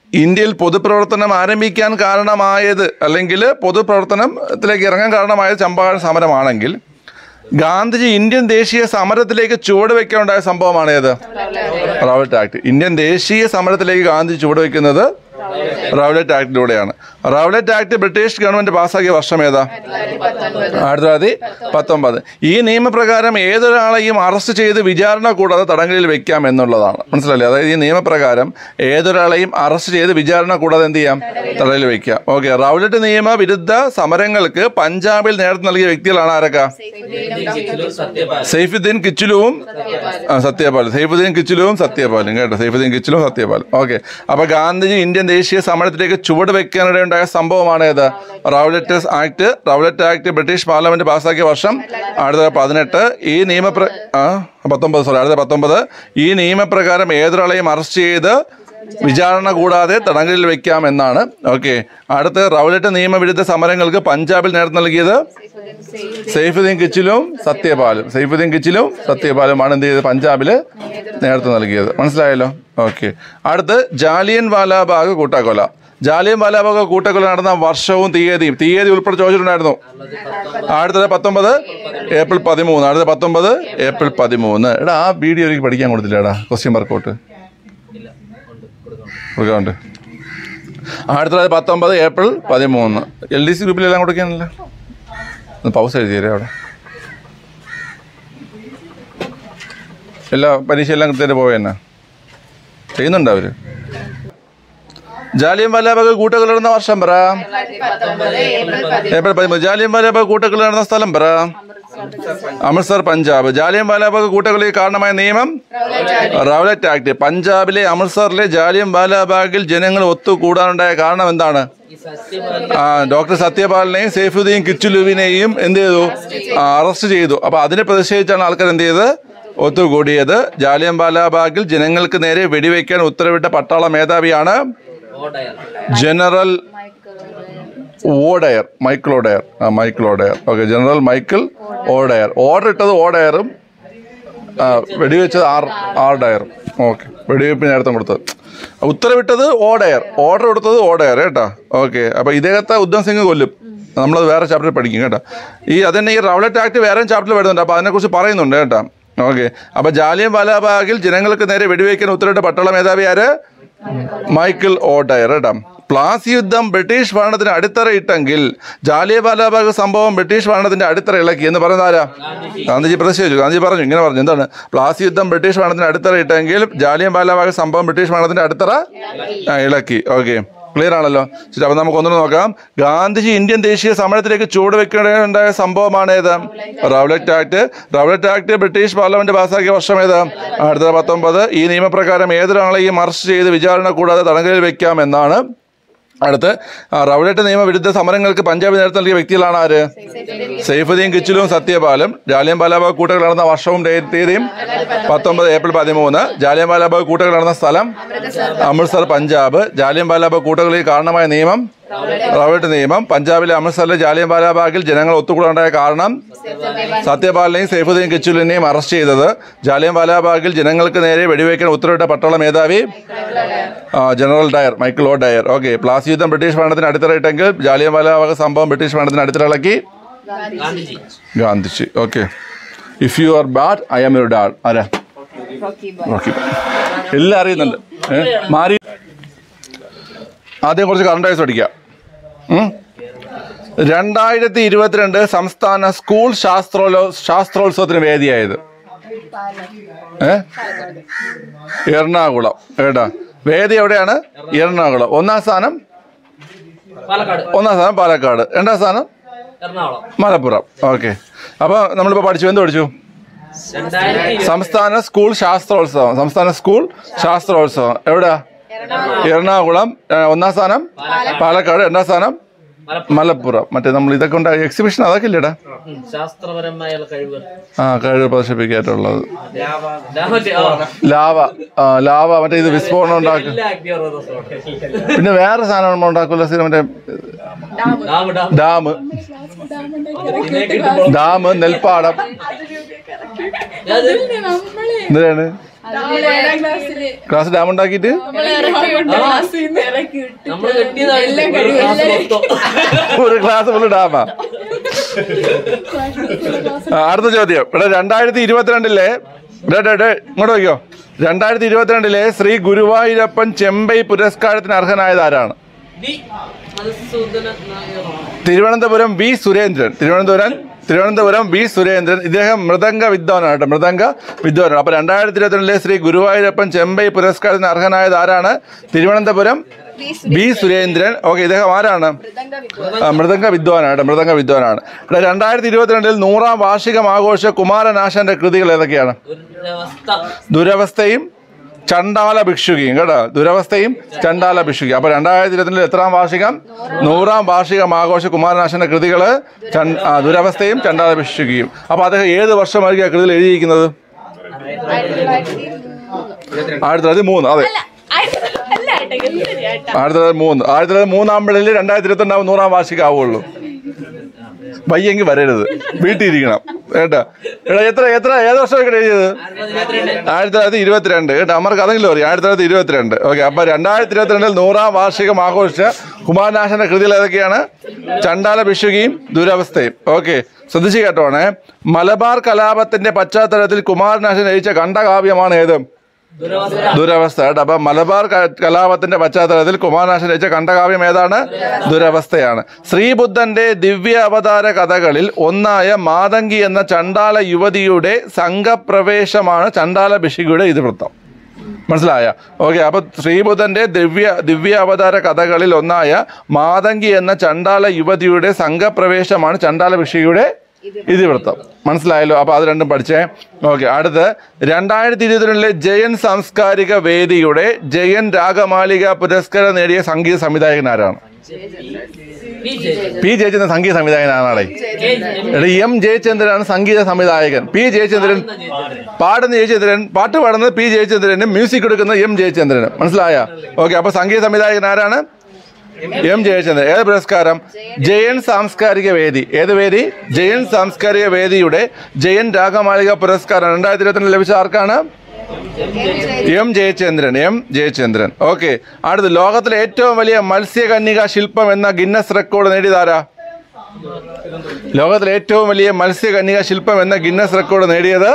ഇന്ത്യയിൽ പൊതുപ്രവർത്തനം ആരംഭിക്കാൻ കാരണമായത് അല്ലെങ്കിൽ പൊതുപ്രവർത്തനത്തിലേക്ക് ഇറങ്ങാൻ കാരണമായത് ചമ്പാരൻ സമരമാണെങ്കിൽ ഗാന്ധിജി ഇന്ത്യൻ ദേശീയ സമരത്തിലേക്ക് ചുവടുവെക്കാനുണ്ടായ സംഭവമാണ് ഏത് റൗലറ്റ് ആക്ട് ഇന്ത്യൻ ദേശീയ സമരത്തിലേക്ക് ഗാന്ധി ചുവടുവെക്കുന്നത് റൗലറ്റ് ആക്ടിലൂടെയാണ് റൗലറ്റ് ആക്ട് ബ്രിട്ടീഷ് ഗവൺമെന്റ് പാസ്സാക്കിയ വർഷം ഏതാ ആയിരത്തി തൊള്ളായിരത്തി പത്തൊമ്പത് ഈ നിയമപ്രകാരം ഏതൊരാളെയും അറസ്റ്റ് ചെയ്ത് വിചാരണ കൂടാതെ തടങ്കലിൽ വെക്കാം എന്നുള്ളതാണ് മനസ്സിലല്ലേ അതായത് ഈ നിയമപ്രകാരം ഏതൊരാളെയും അറസ്റ്റ് ചെയ്ത് വിചാരണ കൂടാതെ എന്ത് ചെയ്യാം തടങ്കലിൽ വെക്കാം ഓക്കെ റൗലറ്റ് നിയമ വിരുദ്ധ സമരങ്ങൾക്ക് പഞ്ചാബിൽ നേതൃത്വം നൽകിയ വ്യക്തികളാണ് ആരൊക്കെ സൈഫുദ്ദീൻ കിച്ചുലുവും ആ, സത്യപാലും സൈഫുദ്ദീൻ കിച്ചുലുവും സത്യപാലും കേട്ടോ സൈഫുദ്ദീൻ കിച്ചുലും സത്യപാലും ഓക്കെ അപ്പൊ ഗാന്ധിജി ഇന്ത്യൻ ദേശീയ സമരത്തിലേക്ക് ചുവട് വെക്കാനിടയുണ്ടായ സംഭവമാണ് ഏത് Rowlatt act Rowlatt act British parliament പാസ്സാക്കിയ വർഷം ആയിരത്തി തൊള്ളായിരത്തി പതിനെട്ട് ഈ നിയമപ്ര ആ പത്തൊമ്പത് സോറി ആയിരത്തി പത്തൊമ്പത് ഈ നിയമപ്രകാരം ഏതൊരാളെയും അറസ്റ്റ് ചെയ്ത് വിചാരണ കൂടാതെ തടങ്കലിൽ വെക്കാം എന്നാണ് ഓക്കെ അടുത്ത് റൗലറ്റ് നിയമവിരുദ്ധ സമരങ്ങൾക്ക് പഞ്ചാബിൽ നേതൃത്വം നൽകിയത് സൈഫുദ്ദീൻ കിച്ചിലും സത്യപാലും സൈഫുദ്ദീൻ കിച്ചിലും സത്യപാലുമാണ് എന്ത് ചെയ്തത് പഞ്ചാബില് നേതൃത്വം നൽകിയത് മനസ്സിലായല്ലോ ഓക്കെ അടുത്ത് ജാലിയൻ വാലാബാഗ് കൂട്ടക്കൊല ജാലിയൻ വാലാബാഗ് കൂട്ടക്കൊല നടന്ന വർഷവും തീയതിയും തീയതി ഉൾപ്പെടെ ചോദിച്ചിട്ടുണ്ടായിരുന്നു അടുത്തത് പത്തൊമ്പത് ഏപ്രിൽ പതിമൂന്ന് അടുത്ത പത്തൊമ്പത് ഏപ്രിൽ പതിമൂന്ന് എടാ ആ വീഡിയോ എനിക്ക് പഠിക്കാൻ കൊടുത്തില്ല എടാ ക്വസ്റ്റ്യൻ വർക്കൗട്ട് കൊടുക്കാറുണ്ട് അടുത്തത് പത്തൊമ്പത് ഏപ്രിൽ പതിമൂന്ന് എൽ ഡി സി ഗ്രൂപ്പിലെല്ലാം കൊടുക്കാനല്ലോ ഒന്ന് പൗസ് എഴുതിയേ അവിടെ എല്ലാ പരീക്ഷ എല്ലാം കൃത്യമായിട്ട് പോയ തന്നെ ചെയ്യുന്നുണ്ടോ അവര് ജാലിയൻ വാലാബാഗ് കൂട്ടക്കൊല നടന്ന വർഷം പറ ഏപ്രിൽ പതിമൂന്ന് ജാലിയൻ വാലാബാഗ് കൂട്ടക്കൊല നടന്ന സ്ഥലം പറ അമൃത്സർ പഞ്ചാബ് ജാലിയൻ വാലാബാഗ് കൂട്ടക്കൊലയ്ക്ക് കാരണമായ നിയമം റൗലറ്റ് ആക്ട് പഞ്ചാബിലെ അമൃത്സറിലെ ജാലിയൻ വാലാബാഗിൽ ജനങ്ങൾ ഒത്തുകൂടാനുണ്ടായ കാരണം എന്താണ് ആ ഡോക്ടർ സത്യപാലിനെയും സൈഫുദ്ദീൻ കിച്ചുലുവിനെയും എന്ത് ചെയ്തു ആ, അറസ്റ്റ് ചെയ്തു അപ്പൊ അതിനെ പ്രതിഷേധിച്ചാണ് ആൾക്കാർ എന്ത് ചെയ്ത് ഒത്തുകൂടിയത് ജാലിയൻ വാലാബാഗിൽ ജനങ്ങൾക്ക് നേരെ വെടിവെക്കാൻ ഉത്തരവിട്ട പട്ടാള മേധാവിയാണ് ജനറൽ ഓഡയർ മൈക്കിൾ ഓഡയർ ആ Michael O'Dwyer okay general Michael O'Dwyer order ഇട്ടത് ഓഡയറും ആ, വെടിവെച്ചത് ആർ ആർ ഡയറും ഓക്കെ വെടിവെപ്പ് നേരത്തെ കൊടുത്തത് ഉത്തരവിട്ടത് ഓഡയർ ഓർഡർ കൊടുത്തത് ഓഡയർ കേട്ടോ ഓക്കെ അപ്പോൾ ഇദ്ദേഹത്തെ ഉദ്ധം സിംഗ് കൊല്ലും നമ്മളത് വേറെ ചാപ്റ്ററിൽ പഠിക്കും കേട്ടോ ഈ അതന്നെ ഈ റൗലറ്റ് ആക്ട് വേറെ ചാപ്റ്ററിൽ വരുന്നുണ്ട് അപ്പോൾ അതിനെക്കുറിച്ച് പറയുന്നുണ്ട് കേട്ടോ ഓക്കെ അപ്പോൾ ജാലിയൻ വാലാബാഗിൽ ജനങ്ങൾക്ക് നേരെ വെടിവെക്കാൻ ഉത്തരവിട്ട പട്ടാള മേധാവി ആര് മൈക്കിൾ ഓഡയർ കേട്ടോ പ്ലാസി യുദ്ധം ബ്രിട്ടീഷ് ഭരണത്തിന് അടിത്തറയിട്ടെങ്കിൽ ജാലിയവാലാബാഗ് സംഭവം ബ്രിട്ടീഷ് ഭരണത്തിന്റെ അടിത്തറ ഇളക്കി എന്ന് പറയുന്നത് ആരാ ഗാന്ധിജി പ്രതിഷേധിച്ചു ഗാന്ധിജി പറഞ്ഞു ഇങ്ങനെ പറഞ്ഞു എന്താണ് പ്ലാസി യുദ്ധം ബ്രിട്ടീഷ് ഭരണത്തിന് അടിത്തറയിട്ടെങ്കിൽ ജാലിയൻ വാലാബാഗ് സംഭവം ബ്രിട്ടീഷ് ഭരണത്തിന്റെ അടിത്തറ ആ, ഇളക്കി ഓക്കെ ക്ലിയർ ആണല്ലോ ശരി അപ്പം നമുക്ക് ഒന്നുകൂടെ നോക്കാം ഗാന്ധിജി ഇന്ത്യൻ ദേശീയ സമരത്തിലേക്ക് ചുവടുവെക്കേണ്ടതായ സംഭവമാണ് ഏത് Rowlatt act Rowlatt act British parliament പാസ്സാക്കിയ വർഷം ഏത് അടുത്ത പത്തൊമ്പത് ഈ നിയമപ്രകാരം ഏതൊരാളെയും അറസ്റ്റ് ചെയ്ത് വിചാരണ കൂടാതെ തടങ്കലിൽ വെക്കാം എന്നാണ് അടുത്ത് ആ, റൗലറ്റ് നിയമവിരുദ്ധ സമരങ്ങൾക്ക് പഞ്ചാബ് നേതൃത്വം നൽകിയ വ്യക്തികളാണ് ആര് സൈഫുദ്ദീൻ കിച്ചിലും സത്യപാലും ജാലിയൻ വാലാബാഗ് കൂട്ടകൾ നടന്ന വർഷവും ഡേ- തീയതിയും പത്തൊമ്പത് ഏപ്രിൽ പതിമൂന്ന് ജാലിയൻ വാലാബാഗ് കൂട്ടകൾ നടന്ന സ്ഥലം അമൃത്സർ പഞ്ചാബ് ജാലിയൻ വാലാബാഗ് കൂട്ടകളിൽ കാരണമായ നിയമം റൗലറ്റ് നിയമം പഞ്ചാബിലെ അമൃത്സറിലെ ജാലിയൻ വാലാബാഗിൽ ജനങ്ങൾ ഒത്തുകൂടാനുണ്ടായ കാരണം സത്യപാലിനെയും സൈഫുദ്ദീൻ കിച്ചുലിനെയും അറസ്റ്റ് ചെയ്തത് ജാലിയൻ വാലാബാഗിൽ ജനങ്ങൾക്ക് നേരെ വെടിവെക്കാൻ ഉത്തരവിട്ട പട്ടാള മേധാവി ആ, general Dyer Michael O'Dwyer okay Plassey യുദ്ധം ബ്രിട്ടീഷ് ഭരണത്തിന് അടിത്തറയിട്ടെങ്കിൽ ജാലിയൻ വാലാബാഗ് സംഭവം ബ്രിട്ടീഷ് ഭരണത്തിന് അടിത്തറയിളക്കി Gandhiji okay if you are bad I am your dad ആരാ റോക്കി എല്ലാം അറിയുന്നുണ്ട് ഏ? മാറി ആദ്യം കുറച്ച് കറണ്ട് വയസ്സ് പഠിക്കാം ഉം? രണ്ടായിരത്തി ഇരുപത്തിരണ്ട് സംസ്ഥാന സ്കൂൾ ശാസ്ത്രോലോ ശാസ്ത്രോത്സവത്തിന് വേദിയായത് ഏ എറണാകുളം ഏടാ വേദി എവിടെയാണ് എറണാകുളം ഒന്നാം സ്ഥാനം പാലക്കാട് ഒന്നാം സ്ഥാനം പാലക്കാട് രണ്ടാം സ്ഥാനം എറണാകുളം മലപ്പുറം ഓക്കെ അപ്പോൾ നമ്മളിപ്പോൾ പഠിച്ചു എന്ത് പഠിച്ചു രണ്ടായിരത്തി സംസ്ഥാന സ്കൂൾ ശാസ്ത്രോത്സവം സംസ്ഥാന സ്കൂൾ ശാസ്ത്രോത്സവം എവിടെയാ എറണാകുളം ഏ, ഒന്നാം സ്ഥാനം പാലക്കാട് രണ്ടാം സ്ഥാനം മലപ്പുറം മറ്റേ നമ്മൾ ഇതൊക്കെ ഉണ്ടായി എക്സിബിഷൻ അതൊക്കെ ഇല്ലേടാ ഉം, ശാസ്ത്രപരമായ കഴിവ് ആ കഴിവ് പ്രദർശിപ്പിക്കായിട്ടുള്ളത് മറ്റേ, ആ, ലാവ ആ, ലാവ മറ്റേ ഇത് വിസ്ഫോടനം ഉണ്ടാക്കും എല്ലാ active ഓരോ ദിവസവും. പിന്നെ വേറെ സാധനം നമ്മൾ ഉണ്ടാക്കുമല്ലോ സ്ഥിരം മറ്റേ ഡാം ഡാം ഡാം ഡാം നെൽപ്പാടം എന്തിനാണ് ക്ലാസ് ഡാം ഉണ്ടാക്കിയിട്ട് നമ്മള് കെട്ടിയതാണ് ഒരു ക്ലാസ് ഫുള്ള് ഡാമാ ആ, അടുത്ത ചോദ്യം ഇവിടെ രണ്ടായിരത്തി ഇരുപത്തിരണ്ടിലെ ഡേ, ഡേ, ഡേ, ഇങ്ങോട്ട് നോക്കിയോ രണ്ടായിരത്തി ഇരുപത്തിരണ്ടിലെ ശ്രീ ഗുരുവായൂരപ്പൻ ചെമ്പൈ പുരസ്കാരത്തിന് അർഹനായത് ആരാണ് മധുസൂദന നായർ തിരുവനന്തപുരം വി സുരേന്ദ്രൻ തിരുവനന്തപുരം തിരുവനന്തപുരം വി സുരേന്ദ്രൻ ഇദ്ദേഹം മൃദംഗ വിദ്വാനാണ് കേട്ടോ മൃദംഗ വിദ്വാനാണ് അപ്പൊ രണ്ടായിരത്തി ഇരുപത്തിരണ്ടിലെ ശ്രീ ഗുരുവായൂരപ്പൻ ചെമ്പൈ പുരസ്കാരത്തിന് അർഹനായത് ആരാണ് തിരുവനന്തപുരം ബി സുരേന്ദ്രൻ ഓക്കെ ഇദ്ദേഹം ആരാണ് ആ, മൃദംഗ വിദ്വാനാണ് കേട്ടോ മൃദംഗ വിദ്വാനാണ് ഇവിടെ രണ്ടായിരത്തി ഇരുപത്തിരണ്ടിൽ നൂറാം വാർഷികം ആഘോഷ കുമാരനാശാന്റെ കൃതികൾ ഏതൊക്കെയാണ് ദുരവസ്ഥ ദുരവസ്ഥയും ചണ്ടാല ഭിക്ഷുകിയും കേട്ടോ ദുരവസ്ഥയും ചണ്ടാല ഭിക്ഷുകയും അപ്പൊ രണ്ടായിരത്തി ഇരുപത്തിരണ്ടിൽ എത്രാം വാർഷികം നൂറാം വാർഷികം ആഘോഷ കുമാരനാശന്റെ കൃതികള് ചൺ- ആ, ദുരവസ്ഥയും ചണ്ടാല ഭിക്ഷുകിയും അപ്പൊ അദ്ദേഹം ഏത് വർഷമായിരിക്കും ആ കൃതിയിൽ എഴുതിയിരിക്കുന്നത് ആയിരത്തി തൊള്ളായിരത്തി മൂന്ന് അതെ ആയിരത്തി തൊള്ളായിരത്തി മൂന്ന് ആയിരത്തി തൊള്ളായിരത്തി മൂന്നാകുമ്പോഴല്ലേ രണ്ടായിരത്തി ഇരുപത്തി രണ്ടാവും നൂറാം വാർഷികം ആവുള്ളൂ വയ്യെങ്കിൽ വരരുത് വീട്ടിൽ ഇരിക്കണം കേട്ടോ എടാ എത്ര എത്ര ഏത് വർഷമൊക്കെ എഴുതിയത് ആയിരത്തി തൊള്ളായിരത്തി ഇരുപത്തിരണ്ട് കേട്ടോ അമ്മർക്ക് അതെങ്കിലും അറിയാം ആയിരത്തി തൊള്ളായിരത്തി ഇരുപത്തിരണ്ട് ഓക്കെ അപ്പൊ രണ്ടായിരത്തി ഇരുപത്തിരണ്ടിൽ നൂറാം വാർഷികം ആഘോഷിച്ച കുമാരനാശന്റെ കൃതികൾ ഏതൊക്കെയാണ് ചണ്ടാല ഭിഷുകിയും ദുരവസ്ഥയും ഓക്കെ ശ്രദ്ധിച്ചു കേട്ടോണേ മലബാർ കലാപത്തിന്റെ പശ്ചാത്തലത്തിൽ കുമാരനാശൻ രചിച്ച ഖണ്ഡകാവ്യമാണ് ഏത് ദുരവസ്ഥ ദുരവസ്ഥ കേട്ടോ അപ്പൊ മലബാർ ക- കലാപത്തിന്റെ പശ്ചാത്തലത്തിൽ കുമാരനാശൻ രചിച്ച ഖണ്ഡകാവ്യം ഏതാണ് ദുരവസ്ഥയാണ് ശ്രീബുദ്ധന്റെ ദിവ്യ അവതാര കഥകളിൽ ഒന്നായ മാതങ്കി എന്ന ചണ്ടാല യുവതിയുടെ സംഘപ്രവേശമാണ് ചണ്ടാല ഭിഷികയുടെ ഇതിവൃത്തം മനസ്സിലായ ഓക്കെ അപ്പൊ ശ്രീബുദ്ധന്റെ ദിവ്യ ദിവ്യ അവതാര കഥകളിൽ ഒന്നായ മാതങ്കി എന്ന ചണ്ടാല യുവതിയുടെ സംഘപ്രവേശമാണ് ചണ്ടാല ഭിഷികയുടെ ഇതിവൃത്തം മനസ്സിലായല്ലോ അപ്പൊ അത് രണ്ടും പഠിച്ചേ ഓക്കെ അടുത്ത് രണ്ടായിരത്തി ഇരുപത്തിരണ്ടിലെ ജയൻ സാംസ്കാരിക വേദിയുടെ ജയൻ രാഗമാലിക പുരസ്കാരം നേടിയ സംഗീത സംവിധായകൻ ആരാണ് പി ജെ പി ജയചന്ദ്രൻ സംഗീത സംവിധായകനാണേ കെ എടാ എം ജയചന്ദ്രനാണ് സംഗീത സംവിധായകൻ പി ജയചന്ദ്രൻ പാടുന്ന ജയചന്ദ്രൻ പാട്ട് പാടുന്നത് പി ജയചന്ദ്രനും മ്യൂസിക് കൊടുക്കുന്നത് എം ജയചന്ദ്രനും മനസ്സിലായ ഓക്കെ അപ്പൊ സംഗീത സംവിധായകൻ ആരാണ് എം ജയചന്ദ്രൻ ഏത് പുരസ്കാരം ജയൻ സാംസ്കാരിക വേദി ഏത് വേദി ജയൻ സാംസ്കാരിക വേദിയുടെ ജയൻ രാഗമാലിക പുരസ്കാരം രണ്ടായിരത്തി ഇരുപത്തിരണ്ട് ലഭിച്ച ആർക്കാണ് M Jayachandran M Jayachandran okay അടുത്ത് ലോകത്തിലെ ഏറ്റവും വലിയ മത്സ്യകന്യക ശില്പം എന്ന ഗിന്നസ് റെക്കോർഡ് നേടിയതാരാ ലോകത്തിലെ ഏറ്റവും വലിയ മത്സ്യകന്യക ശില്പം എന്ന ഗിന്നസ് റെക്കോർഡ് നേടിയത്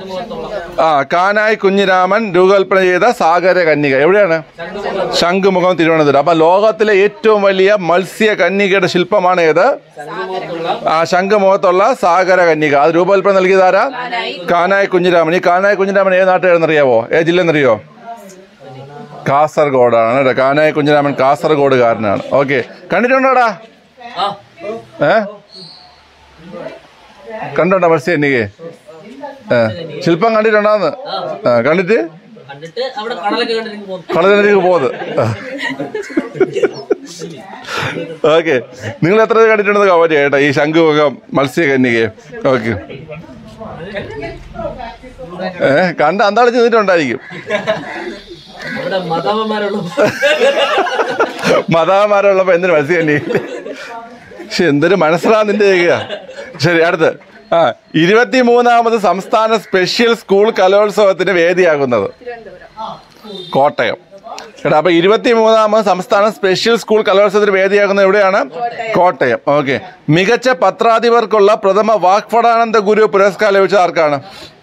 ആ കാനായി കുഞ്ഞിരാമൻ രൂപകൽപ്പന ചെയ്ത സാഗര കന്യക എവിടെയാണ് ശംഖുമുഖം തിരുവനന്തപുരം അപ്പൊ ലോകത്തിലെ ഏറ്റവും വലിയ മത്സ്യ കന്യകയുടെ ശില്പമാണ് ഏത് ആ ശംഖുമുഖത്തുള്ള സാഗര കന്യക അത് രൂപകൽപ്പന നൽകിയതാരാ കാനായി കുഞ്ഞിരാമൻ ഈ കാനായി കുഞ്ഞിരാമൻ ഏത് നാട്ടുകാരെന്നറിയാവോ ഏത് ജില്ലെന്നറിയോ കാസർഗോഡാണ് കേട്ടോ കാനായി കുഞ്ഞിരാമൻ കാസർഗോഡുകാരനാണ് ഓക്കെ കണ്ടിട്ടുണ്ടോടാ ആ ഏ കണ്ടോണ്ടോ മത്സ്യകന്യകയെ ഏ ശില്പം കണ്ടിട്ടുണ്ടോന്ന് ആ, കണ്ടിട്ട് കണ്ടിട്ട് അവിടെ കടലൊക്കെ കണ്ടിട്ട് പോകും കളത്തിലേക്ക് പോകുന്നത് ഓക്കെ നിങ്ങൾ എത്ര പേര് കണ്ടിട്ടുണ്ടെന്ന് കവര് കേട്ടോ ഈ ശംഖുമുഖം മത്സ്യകന്യകയെ ഓക്കെ ഏ കണ്ട് അന്താളി ചെന്നിട്ടുണ്ടായിരിക്കും ഇവിടെ മതാമന്മാരുള്ളൂ മതാമാരുള്ളപ്പോ എന്തിനു മത്സ്യകന്യക പക്ഷെ എന്തൊരു മനസ്സിലാ നിന്റെ ചെയ്യുക ശരി അടുത്ത് ആ ഇരുപത്തി മൂന്നാമത് സംസ്ഥാന സ്പെഷ്യൽ സ്കൂൾ കലോത്സവത്തിന് വേദിയാകുന്നത് കോട്ടയം എടാ അപ്പൊ ഇരുപത്തി മൂന്നാമത് സംസ്ഥാന സ്പെഷ്യൽ സ്കൂൾ കലോത്സവത്തിന് വേദിയാകുന്നത് എവിടെയാണ് കോട്ടയം ഓക്കെ മികച്ച പത്രാധിപർക്കുള്ള പ്രഥമ വാക്പടാനന്ദ ഗുരു പുരസ്കാരം ലഭിച്ച ആർക്കാണ്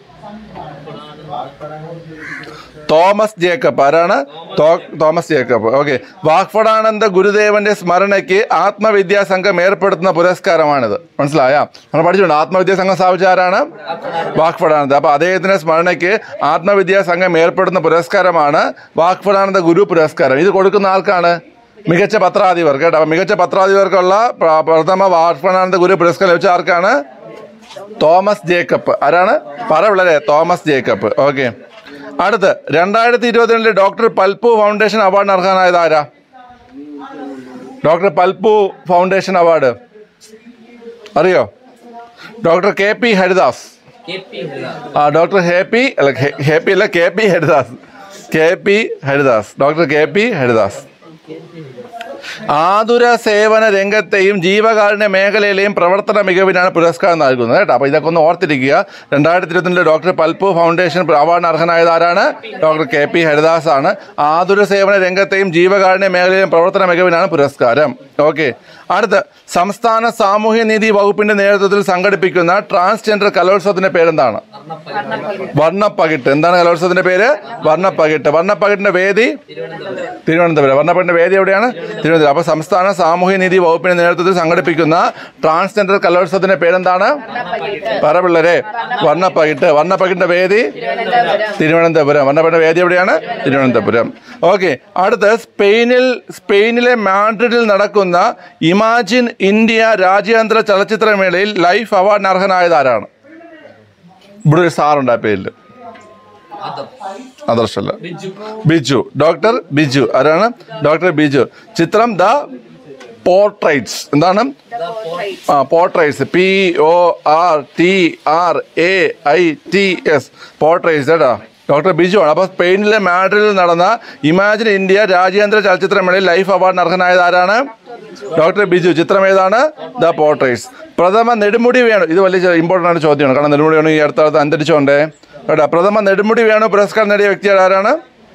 തോമസ് ജേക്കബ് ആരാണ് തോ- തോമസ് ജേക്കബ് ഓക്കെ വാക്പടാനന്ദ ഗുരുദേവന്റെ സ്മരണയ്ക്ക് ആത്മവിദ്യാ സംഘം ഏർപ്പെടുത്തുന്ന പുരസ്കാരമാണിത് മനസ്സിലായ നമ്മൾ പഠിച്ചിട്ടുണ്ട് ആത്മവിദ്യാ സംഘം സ്ഥാപിച്ച ആരാണ് വാക്പടാനന്ദ അപ്പൊ അദ്ദേഹത്തിന്റെ സ്മരണയ്ക്ക് ആത്മവിദ്യാ സംഘം ഏർപ്പെടുത്തുന്ന പുരസ്കാരമാണ് വാക്പടാനന്ദ ഗുരു പുരസ്കാരം ഇത് കൊടുക്കുന്ന ആർക്കാണ് മികച്ച പത്രാധിപർ കേട്ടോ അപ്പൊ മികച്ച പത്രാധിപർക്കുള്ള പ്ര- പ്രഥമ വാക്പടാനന്ദ ഗുരു പുരസ്കാരം ലഭിച്ച ആർക്കാണ് തോമസ് ജേക്കബ് ആരാണ് പറ പിള്ളേരെ തോമസ് ജേക്കബ് ഓക്കെ അടുത്ത് രണ്ടായിരത്തി ഇരുപത്തിരണ്ടിലെ ഡോക്ടർ പൽപു ഫൗണ്ടേഷൻ അവാർഡിന് അർഹനായത് ആരാ ഡോക്ടർ പൽപു ഫൗണ്ടേഷൻ അവാർഡ് അറിയോ doctor K P Haridas K P Haritha ആ ഡോക്ടർ ഹേപ്പി അല്ല ഹെ- ഹേപ്പി അല്ല K P Haridas K P Haridas doctor K P Haridas ആതുര സേവന രംഗത്തെയും ജീവകാരുണ്യ മേഖലയിലെയും പ്രവർത്തന മികവിനാണ് പുരസ്കാരം നൽകുന്നത് കേട്ടോ അപ്പോൾ ഇതൊക്കെ ഒന്ന് ഓർത്തിരിക്കുക രണ്ടായിരത്തി ഇരുപത്തിരണ്ടിൽ ഡോക്ടർ പൽപു ഫൗണ്ടേഷൻ അവാർഡിന് അർഹനായത് ആരാണ് ഡോക്ടർ കെ പി ഹരിദാസ് ആണ് ആതുര സേവന രംഗത്തെയും ജീവകാരുണ്യ മേഖലയിലെയും പ്രവർത്തന മികവിനാണ് പുരസ്കാരം ഓക്കെ അടുത്ത് സംസ്ഥാന സാമൂഹ്യനീതി വകുപ്പിന്റെ നേതൃത്വത്തിൽ സംഘടിപ്പിക്കുന്ന ട്രാൻസ്ജെൻഡർ കലോത്സവത്തിന്റെ പേരെന്താണ് വർണ്ണപ്പകിട്ട് എന്താണ് കലോത്സവത്തിന്റെ പേര് വർണ്ണപ്പകിട്ട് വർണ്ണപ്പകിട്ടിന്റെ വേദി തിരുവനന്തപുരം വർണ്ണപ്പകിട്ടിന്റെ വേദി എവിടെയാണ് തിരുവനന്തപുരം അപ്പൊ സംസ്ഥാന സാമൂഹ്യനീതി വകുപ്പിന്റെ നേതൃത്വത്തിൽ സംഘടിപ്പിക്കുന്ന ട്രാൻസ്ജെൻഡർ കലോത്സവത്തിന്റെ പേരെന്താണ് പറ പിള്ളേരെ വർണ്ണപ്പകിട്ട് വർണ്ണപ്പകിട്ടിന്റെ വേദി തിരുവനന്തപുരം വർണ്ണപ്പകിട്ടിന്റെ വേദി എവിടെയാണ് തിരുവനന്തപുരം ഓക്കെ അടുത്ത് സ്പെയിനിൽ സ്പെയിനിലെ മാഡ്രിഡിൽ നടക്കുന്ന ഇമാജിൻ ഇന്ത്യ രാജ്യാന്തര ചലച്ചിത്രമേളയിൽ ലൈഫ് അവാർഡിന് അർഹനായത് ആരാണ് ഇവിടെ ഒരു സാറുണ്ട് ആ പേരിൽ ആദർശല്ല ബിജു ഡോക്ടർ ബിജു ആരാണ് ഡോക്ടർ ബിജു ചിത്രം ദ പോർട്രൈറ്റ്സ് എന്താണ് ആ portraits P O R T R A I T S portraits കേട്ടോ ഡോക്ടർ ബിജു ആണ് അപ്പോൾ സ്പെയിനിലെ മാഡ്രിഡിൽ നടന്ന ഇമാജിൻ ഇന്ത്യ രാജ്യാന്തര ചലച്ചിത്രമേളയിൽ ലൈഫ് അവാർഡിന് അർഹനായത് ആരാണ് ഡോക്ടർ ബിജു ചിത്രം ഏതാണ് ദ പോർട്രൈറ്റ്സ് പ്രഥമ നെടുമുടി വേണു ഇത് വലിയ ഇമ്പോർട്ടൻ്റ് ആണ് ചോദ്യമാണ് കാരണം നെടുമുടി വേണു ഈ അടുത്ത കാലത്ത് അന്തരിച്ചോണ്ടേ കേട്ടോ പ്രഥമ നെടുമുടി വേണു പുരസ്കാരം നേടിയ വ്യക്തി ആരാണ്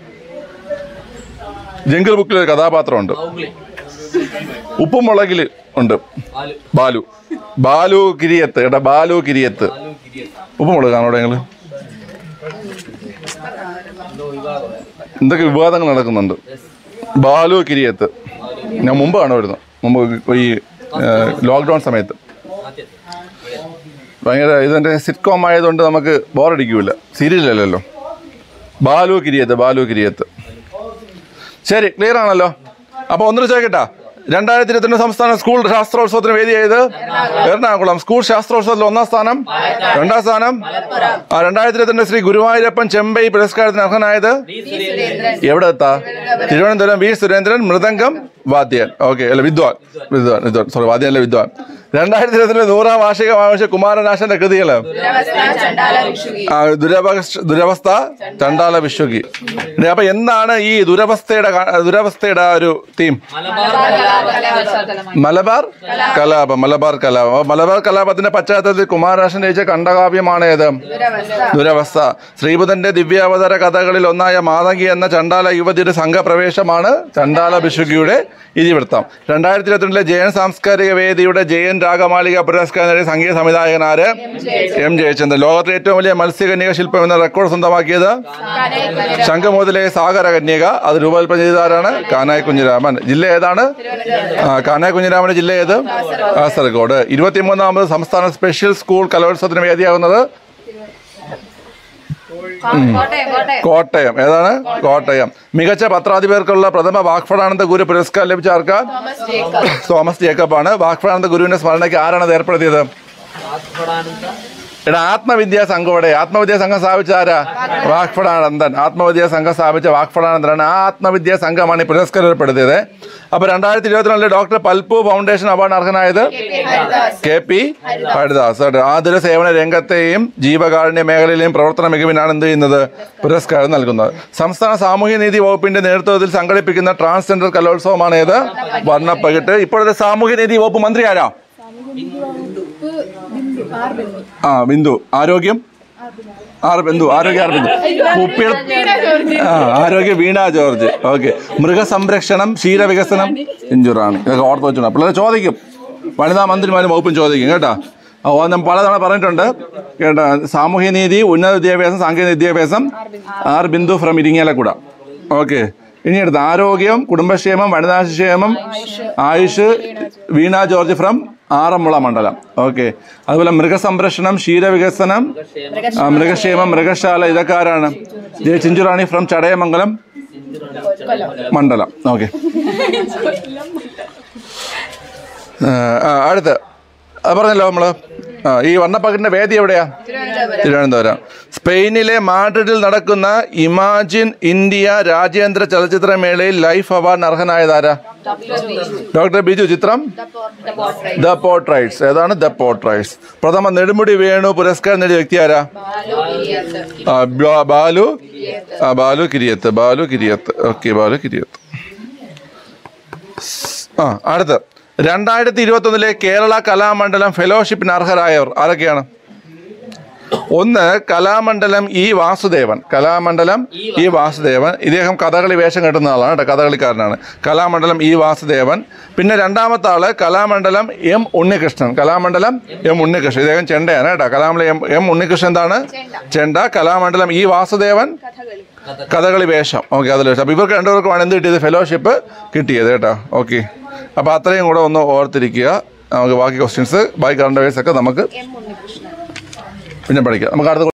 ജംഗിൾ ബുക്കിൽ ഒരു കഥാപാത്രമുണ്ട് ഉപ്പും മുളകിൽ ഉണ്ട് ബാലു ബാലു കിരിയത്ത് കേട്ടോ ബാലു കിരിയത്ത് ഉപ്പും മുളക് കാണോ നിങ്ങൾ എന്തൊക്കെ വിവാദങ്ങൾ നടക്കുന്നുണ്ട് ബാലു കിരിയത്ത് ഞാൻ മുമ്പ് കാണുമായിരുന്നു മുമ്പ് ഈ ലോക്ക്ഡൗൺ സമയത്ത് ഭയങ്കര ഇതിൻ്റെ സിറ്റ്കോം ആയതുകൊണ്ട് നമുക്ക് ബോറടിക്കൂല സീരിയലല്ലല്ലോ ബാലു കിരിയത്ത് ബാലു കിരിയത്ത് ശരി ക്ലിയർ ആണല്ലോ അപ്പോൾ ഒന്നിനു ചോദിക്കട്ടാ രണ്ടായിരത്തി ഇരുപത്തിരണ്ട് സംസ്ഥാന സ്കൂൾ ശാസ്ത്രോത്സവത്തിന് വേദിയായത് എറണാകുളം സ്കൂൾ ശാസ്ത്രോത്സവത്തിൽ ഒന്നാം സ്ഥാനം രണ്ടാം സ്ഥാനം ആ രണ്ടായിരത്തി ഇരുപത്തിരണ്ട് ശ്രീ ഗുരുവായൂരപ്പൻ ചെമ്പൈ പുരസ്കാരത്തിന് അർഹനായത് എവിടെ എത്താ തിരുവനന്തപുരം വി സുരേന്ദ്രൻ മൃദംഗം വാദ്യൻ ഓക്കെ അല്ല വിദ്വാൻ വിദ്വാൻ വിദ്വാൻ സോറി വാദ്യൻ അല്ല വിദ്വാൻ രണ്ടായിരത്തി ഇരുപത്തിരണ്ട് നൂറാം വാർഷികം ആവശ്യ കുമാരനാശന്റെ കൃതികള് ആ, ദുരവസ്ഥ ദുരവസ്ഥ ചണ്ടാല വിശ്വകി ഇനി അപ്പൊ എന്താണ് ഈ ദുരവസ്ഥയുടെ കാ- ദുരവസ്ഥയുടെ ആ ഒരു തീം മലബാർ കലാപം മലബാർ കലാപം അപ്പൊ മലബാർ കലാപത്തിന്റെ പശ്ചാത്തലത്തിൽ കുമാരനാശൻ രചിച്ച കണ്ടകാവ്യമാണ് ഏത് ദുരവസ്ഥ ശ്രീബുധന്റെ ദിവ്യാവതാര കഥകളിൽ ഒന്നായ മാതങ്കി എന്ന ചണ്ടാല യുവതിയുടെ സംഘപ്രവേശമാണ് ചണ്ടാല ബിഷുകിയുടെ ഇതിവൃത്തം രണ്ടായിരത്തി ഇരുപത്തിരണ്ടിലെ ജയൻ സാംസ്കാരിക വേദിയുടെ ജയൻ രാഗമാലിക പുരസ്കാരം നേടിയ സംഗീത സംവിധായകൻ ആര് എം ജയചന്ദ്രൻ ലോകത്തിലെ ഏറ്റവും വലിയ മത്സ്യകന്യക ശില്പം എന്ന റെക്കോർഡ് സ്വന്തമാക്കിയത് ശംഖുമുതലെ സാഗര കന്യക അത് രൂപകൽപ്പന ചെയ്തതാരാണ് കാനായ കുഞ്ഞിരാമൻ ജില്ല ഏതാണ് ആ, കാനായ കുഞ്ഞിരാമന്റെ ജില്ല ഏത് കാസർഗോഡ് ഇരുപത്തിമൂന്നാമത് സംസ്ഥാന സ്പെഷ്യൽ സ്കൂൾ കലോത്സവത്തിന് വേദിയാകുന്നത് കോട്ടയം കോട്ടയം കോട്ടയം ഏതാണ് കോട്ടയം മികച്ച പത്രാധിപർക്കുള്ള പ്രഥമ വാക്ഫടാനന്ദ ഗുരു പുരസ്കാരം ലഭിച്ച ആർക്ക് തോമസ് ജേക്കബ് ആണ് വാക്ഫടാനന്ദ ഗുരുവിന്റെ സ്മരണയ്ക്ക് ആരാണ് അത് ഏർപ്പെടുത്തിയത് എടാ ആത്മവിദ്യാ സംഘം ഇവിടെ ആത്മവിദ്യാ സംഘം സ്ഥാപിച്ച ആരാ വാക്ഫടാനന്ദൻ ആത്മവിദ്യാ സംഘം സ്ഥാപിച്ച വാക്ഫടാനന്ദനാണ് ആ ആത്മവിദ്യാ സംഘമാണ് ഈ പുരസ്കാരം ഏർപ്പെടുത്തിയത് അപ്പൊ രണ്ടായിരത്തി ഇരുപത്തിനാലില് ഡോക്ടർ പൽപു ഫൗണ്ടേഷൻ അവാർഡ് അർഹനായത് കെ പി ഹരിദാസ് കേട്ടോ. ആതുര സേവന രംഗത്തെയും ജീവകാരുണ്യ മേഖലയിലെയും പ്രവർത്തന മികവിനാണ് എന്ത് ചെയ്യുന്നത് പുരസ്കാരം നൽകുന്നത് സംസ്ഥാന സാമൂഹ്യനീതി വകുപ്പിന്റെ നേതൃത്വത്തിൽ സംഘടിപ്പിക്കുന്ന ട്രാൻസ്ജെൻഡർ കലോത്സവമാണ് ഏത് വർണ്ണപ്പകിട്ട് ഇപ്പോഴത്തെ സാമൂഹ്യനീതി വകുപ്പ് മന്ത്രി ആരാ ആ ബിന്ദു ആരോഗ്യം ആർ ബിന്ദു ആരോഗ്യ ആർ ബിന്ദു കുപ്പികൾ ആ ആരോഗ്യ വീണ ജോർജ് ഓക്കെ മൃഗസംരക്ഷണം ക്ഷീരവികസനം ഇഞ്ചുറാണ് ഇതൊക്കെ ഓർത്ത് വെച്ചോണം പിള്ളേരെ ചോദിക്കും വനിതാ മന്ത്രിമാരും വകുപ്പും ചോദിക്കും കേട്ടോ ഓ ഞാൻ പലതവണ പറഞ്ഞിട്ടുണ്ട് കേട്ടോ സാമൂഹ്യനീതി ഉന്നത വിദ്യാഭ്യാസം സാങ്കേതിക വിദ്യാഭ്യാസം R Bindu from Irinjalakuda okay ഇനി എടുത്ത് ആരോഗ്യം കുടുംബക്ഷേമം വനിതാക്ഷേമം ആയുഷ് വീണ ജോർജ് ഫ്രം ആറന്മുള മണ്ഡലം ഓക്കെ അതുപോലെ മൃഗസംരക്ഷണം ക്ഷീരവികസനം ആ, മൃഗക്ഷേമം മൃഗശാല ഇതൊക്കെ ആരാണ് ജയ ചിഞ്ചുറാണി ഫ്രം ചടയമംഗലം മണ്ഡലം ഓക്കെ അടുത്ത് അത് പറഞ്ഞല്ലോ നമ്മള് ആ, ഈ വർണ്ണപ്പകിന്റെ വേദി എവിടെയാ തിരുവനന്തപുരം സ്പെയിനിലെ മാഡ്രിഡിൽ നടക്കുന്ന ഇമാജിൻ ഇന്ത്യ രാജ്യാന്തര ചലച്ചിത്രമേളയിൽ ലൈഫ് അവാർഡിന് അർഹനായതാരാ ഡോക്ടർ ബിജു ചിത്രം ദ പോർട്രൈറ്റ്സ് ഏതാണ് ദ പോർട്രൈറ്റ്സ് പ്രഥമ നെടുമുടി വേണു പുരസ്കാരം നേടിയ വ്യക്തി ആരാ ആ, ബ- ബാലു ആ ബാലു കിരിയത്ത് ബാലു കിരിയത്ത് ഓക്കെ ബാലു കിരിയത്ത് ആ അടുത്ത് രണ്ടായിരത്തി ഇരുപത്തൊന്നിലെ കേരള കലാമണ്ഡലം ഫെലോഷിപ്പിന് അർഹരായവർ ആരൊക്കെയാണ് ഒന്ന് കലാമണ്ഡലം ഇ വാസുദേവൻ കലാമണ്ഡലം ഇ വാസുദേവൻ ഇദ്ദേഹം കഥകളി വേഷം കെട്ടുന്ന ആളാണ് കേട്ടോ കഥകളിക്കാരനാണ് കലാമണ്ഡലം ഇ വാസുദേവൻ പിന്നെ രണ്ടാമത്തെ ആള് കലാമണ്ഡലം എം ഉണ്ണികൃഷ്ണൻ കലാമണ്ഡലം എം ഉണ്ണികൃഷ്ണൻ ഇദ്ദേഹം ചെണ്ടയാണ് കേട്ടോ കലാമണ്ഡലം എം എം ഉണ്ണികൃഷ്ണൻ എന്താണ് ചെണ്ട കലാമണ്ഡലം ഇ വാസുദേവൻ കഥകളി കഥകളി വേഷം ഓക്കെ അതിൽ വേഷം അപ്പോൾ ഇവർക്ക് രണ്ടുപേർക്കുമാണ് എന്ത് കിട്ടിയത് ഫെലോഷിപ്പ് കിട്ടിയത് കേട്ടോ ഓക്കെ അപ്പോൾ അത്രയും കൂടെ ഒന്ന് ഓർത്തിരിക്കുക നമുക്ക് ബാക്കി ക്വസ്റ്റ്യൻസ് ബാക്കി കറണ്ട് അഫയേഴ്സ് ഒക്കെ നമുക്ക് എം ഉണ്ണികൃഷ്ണൻ പിന്നെ പഠിക്കാം നമുക്ക് അടുത്ത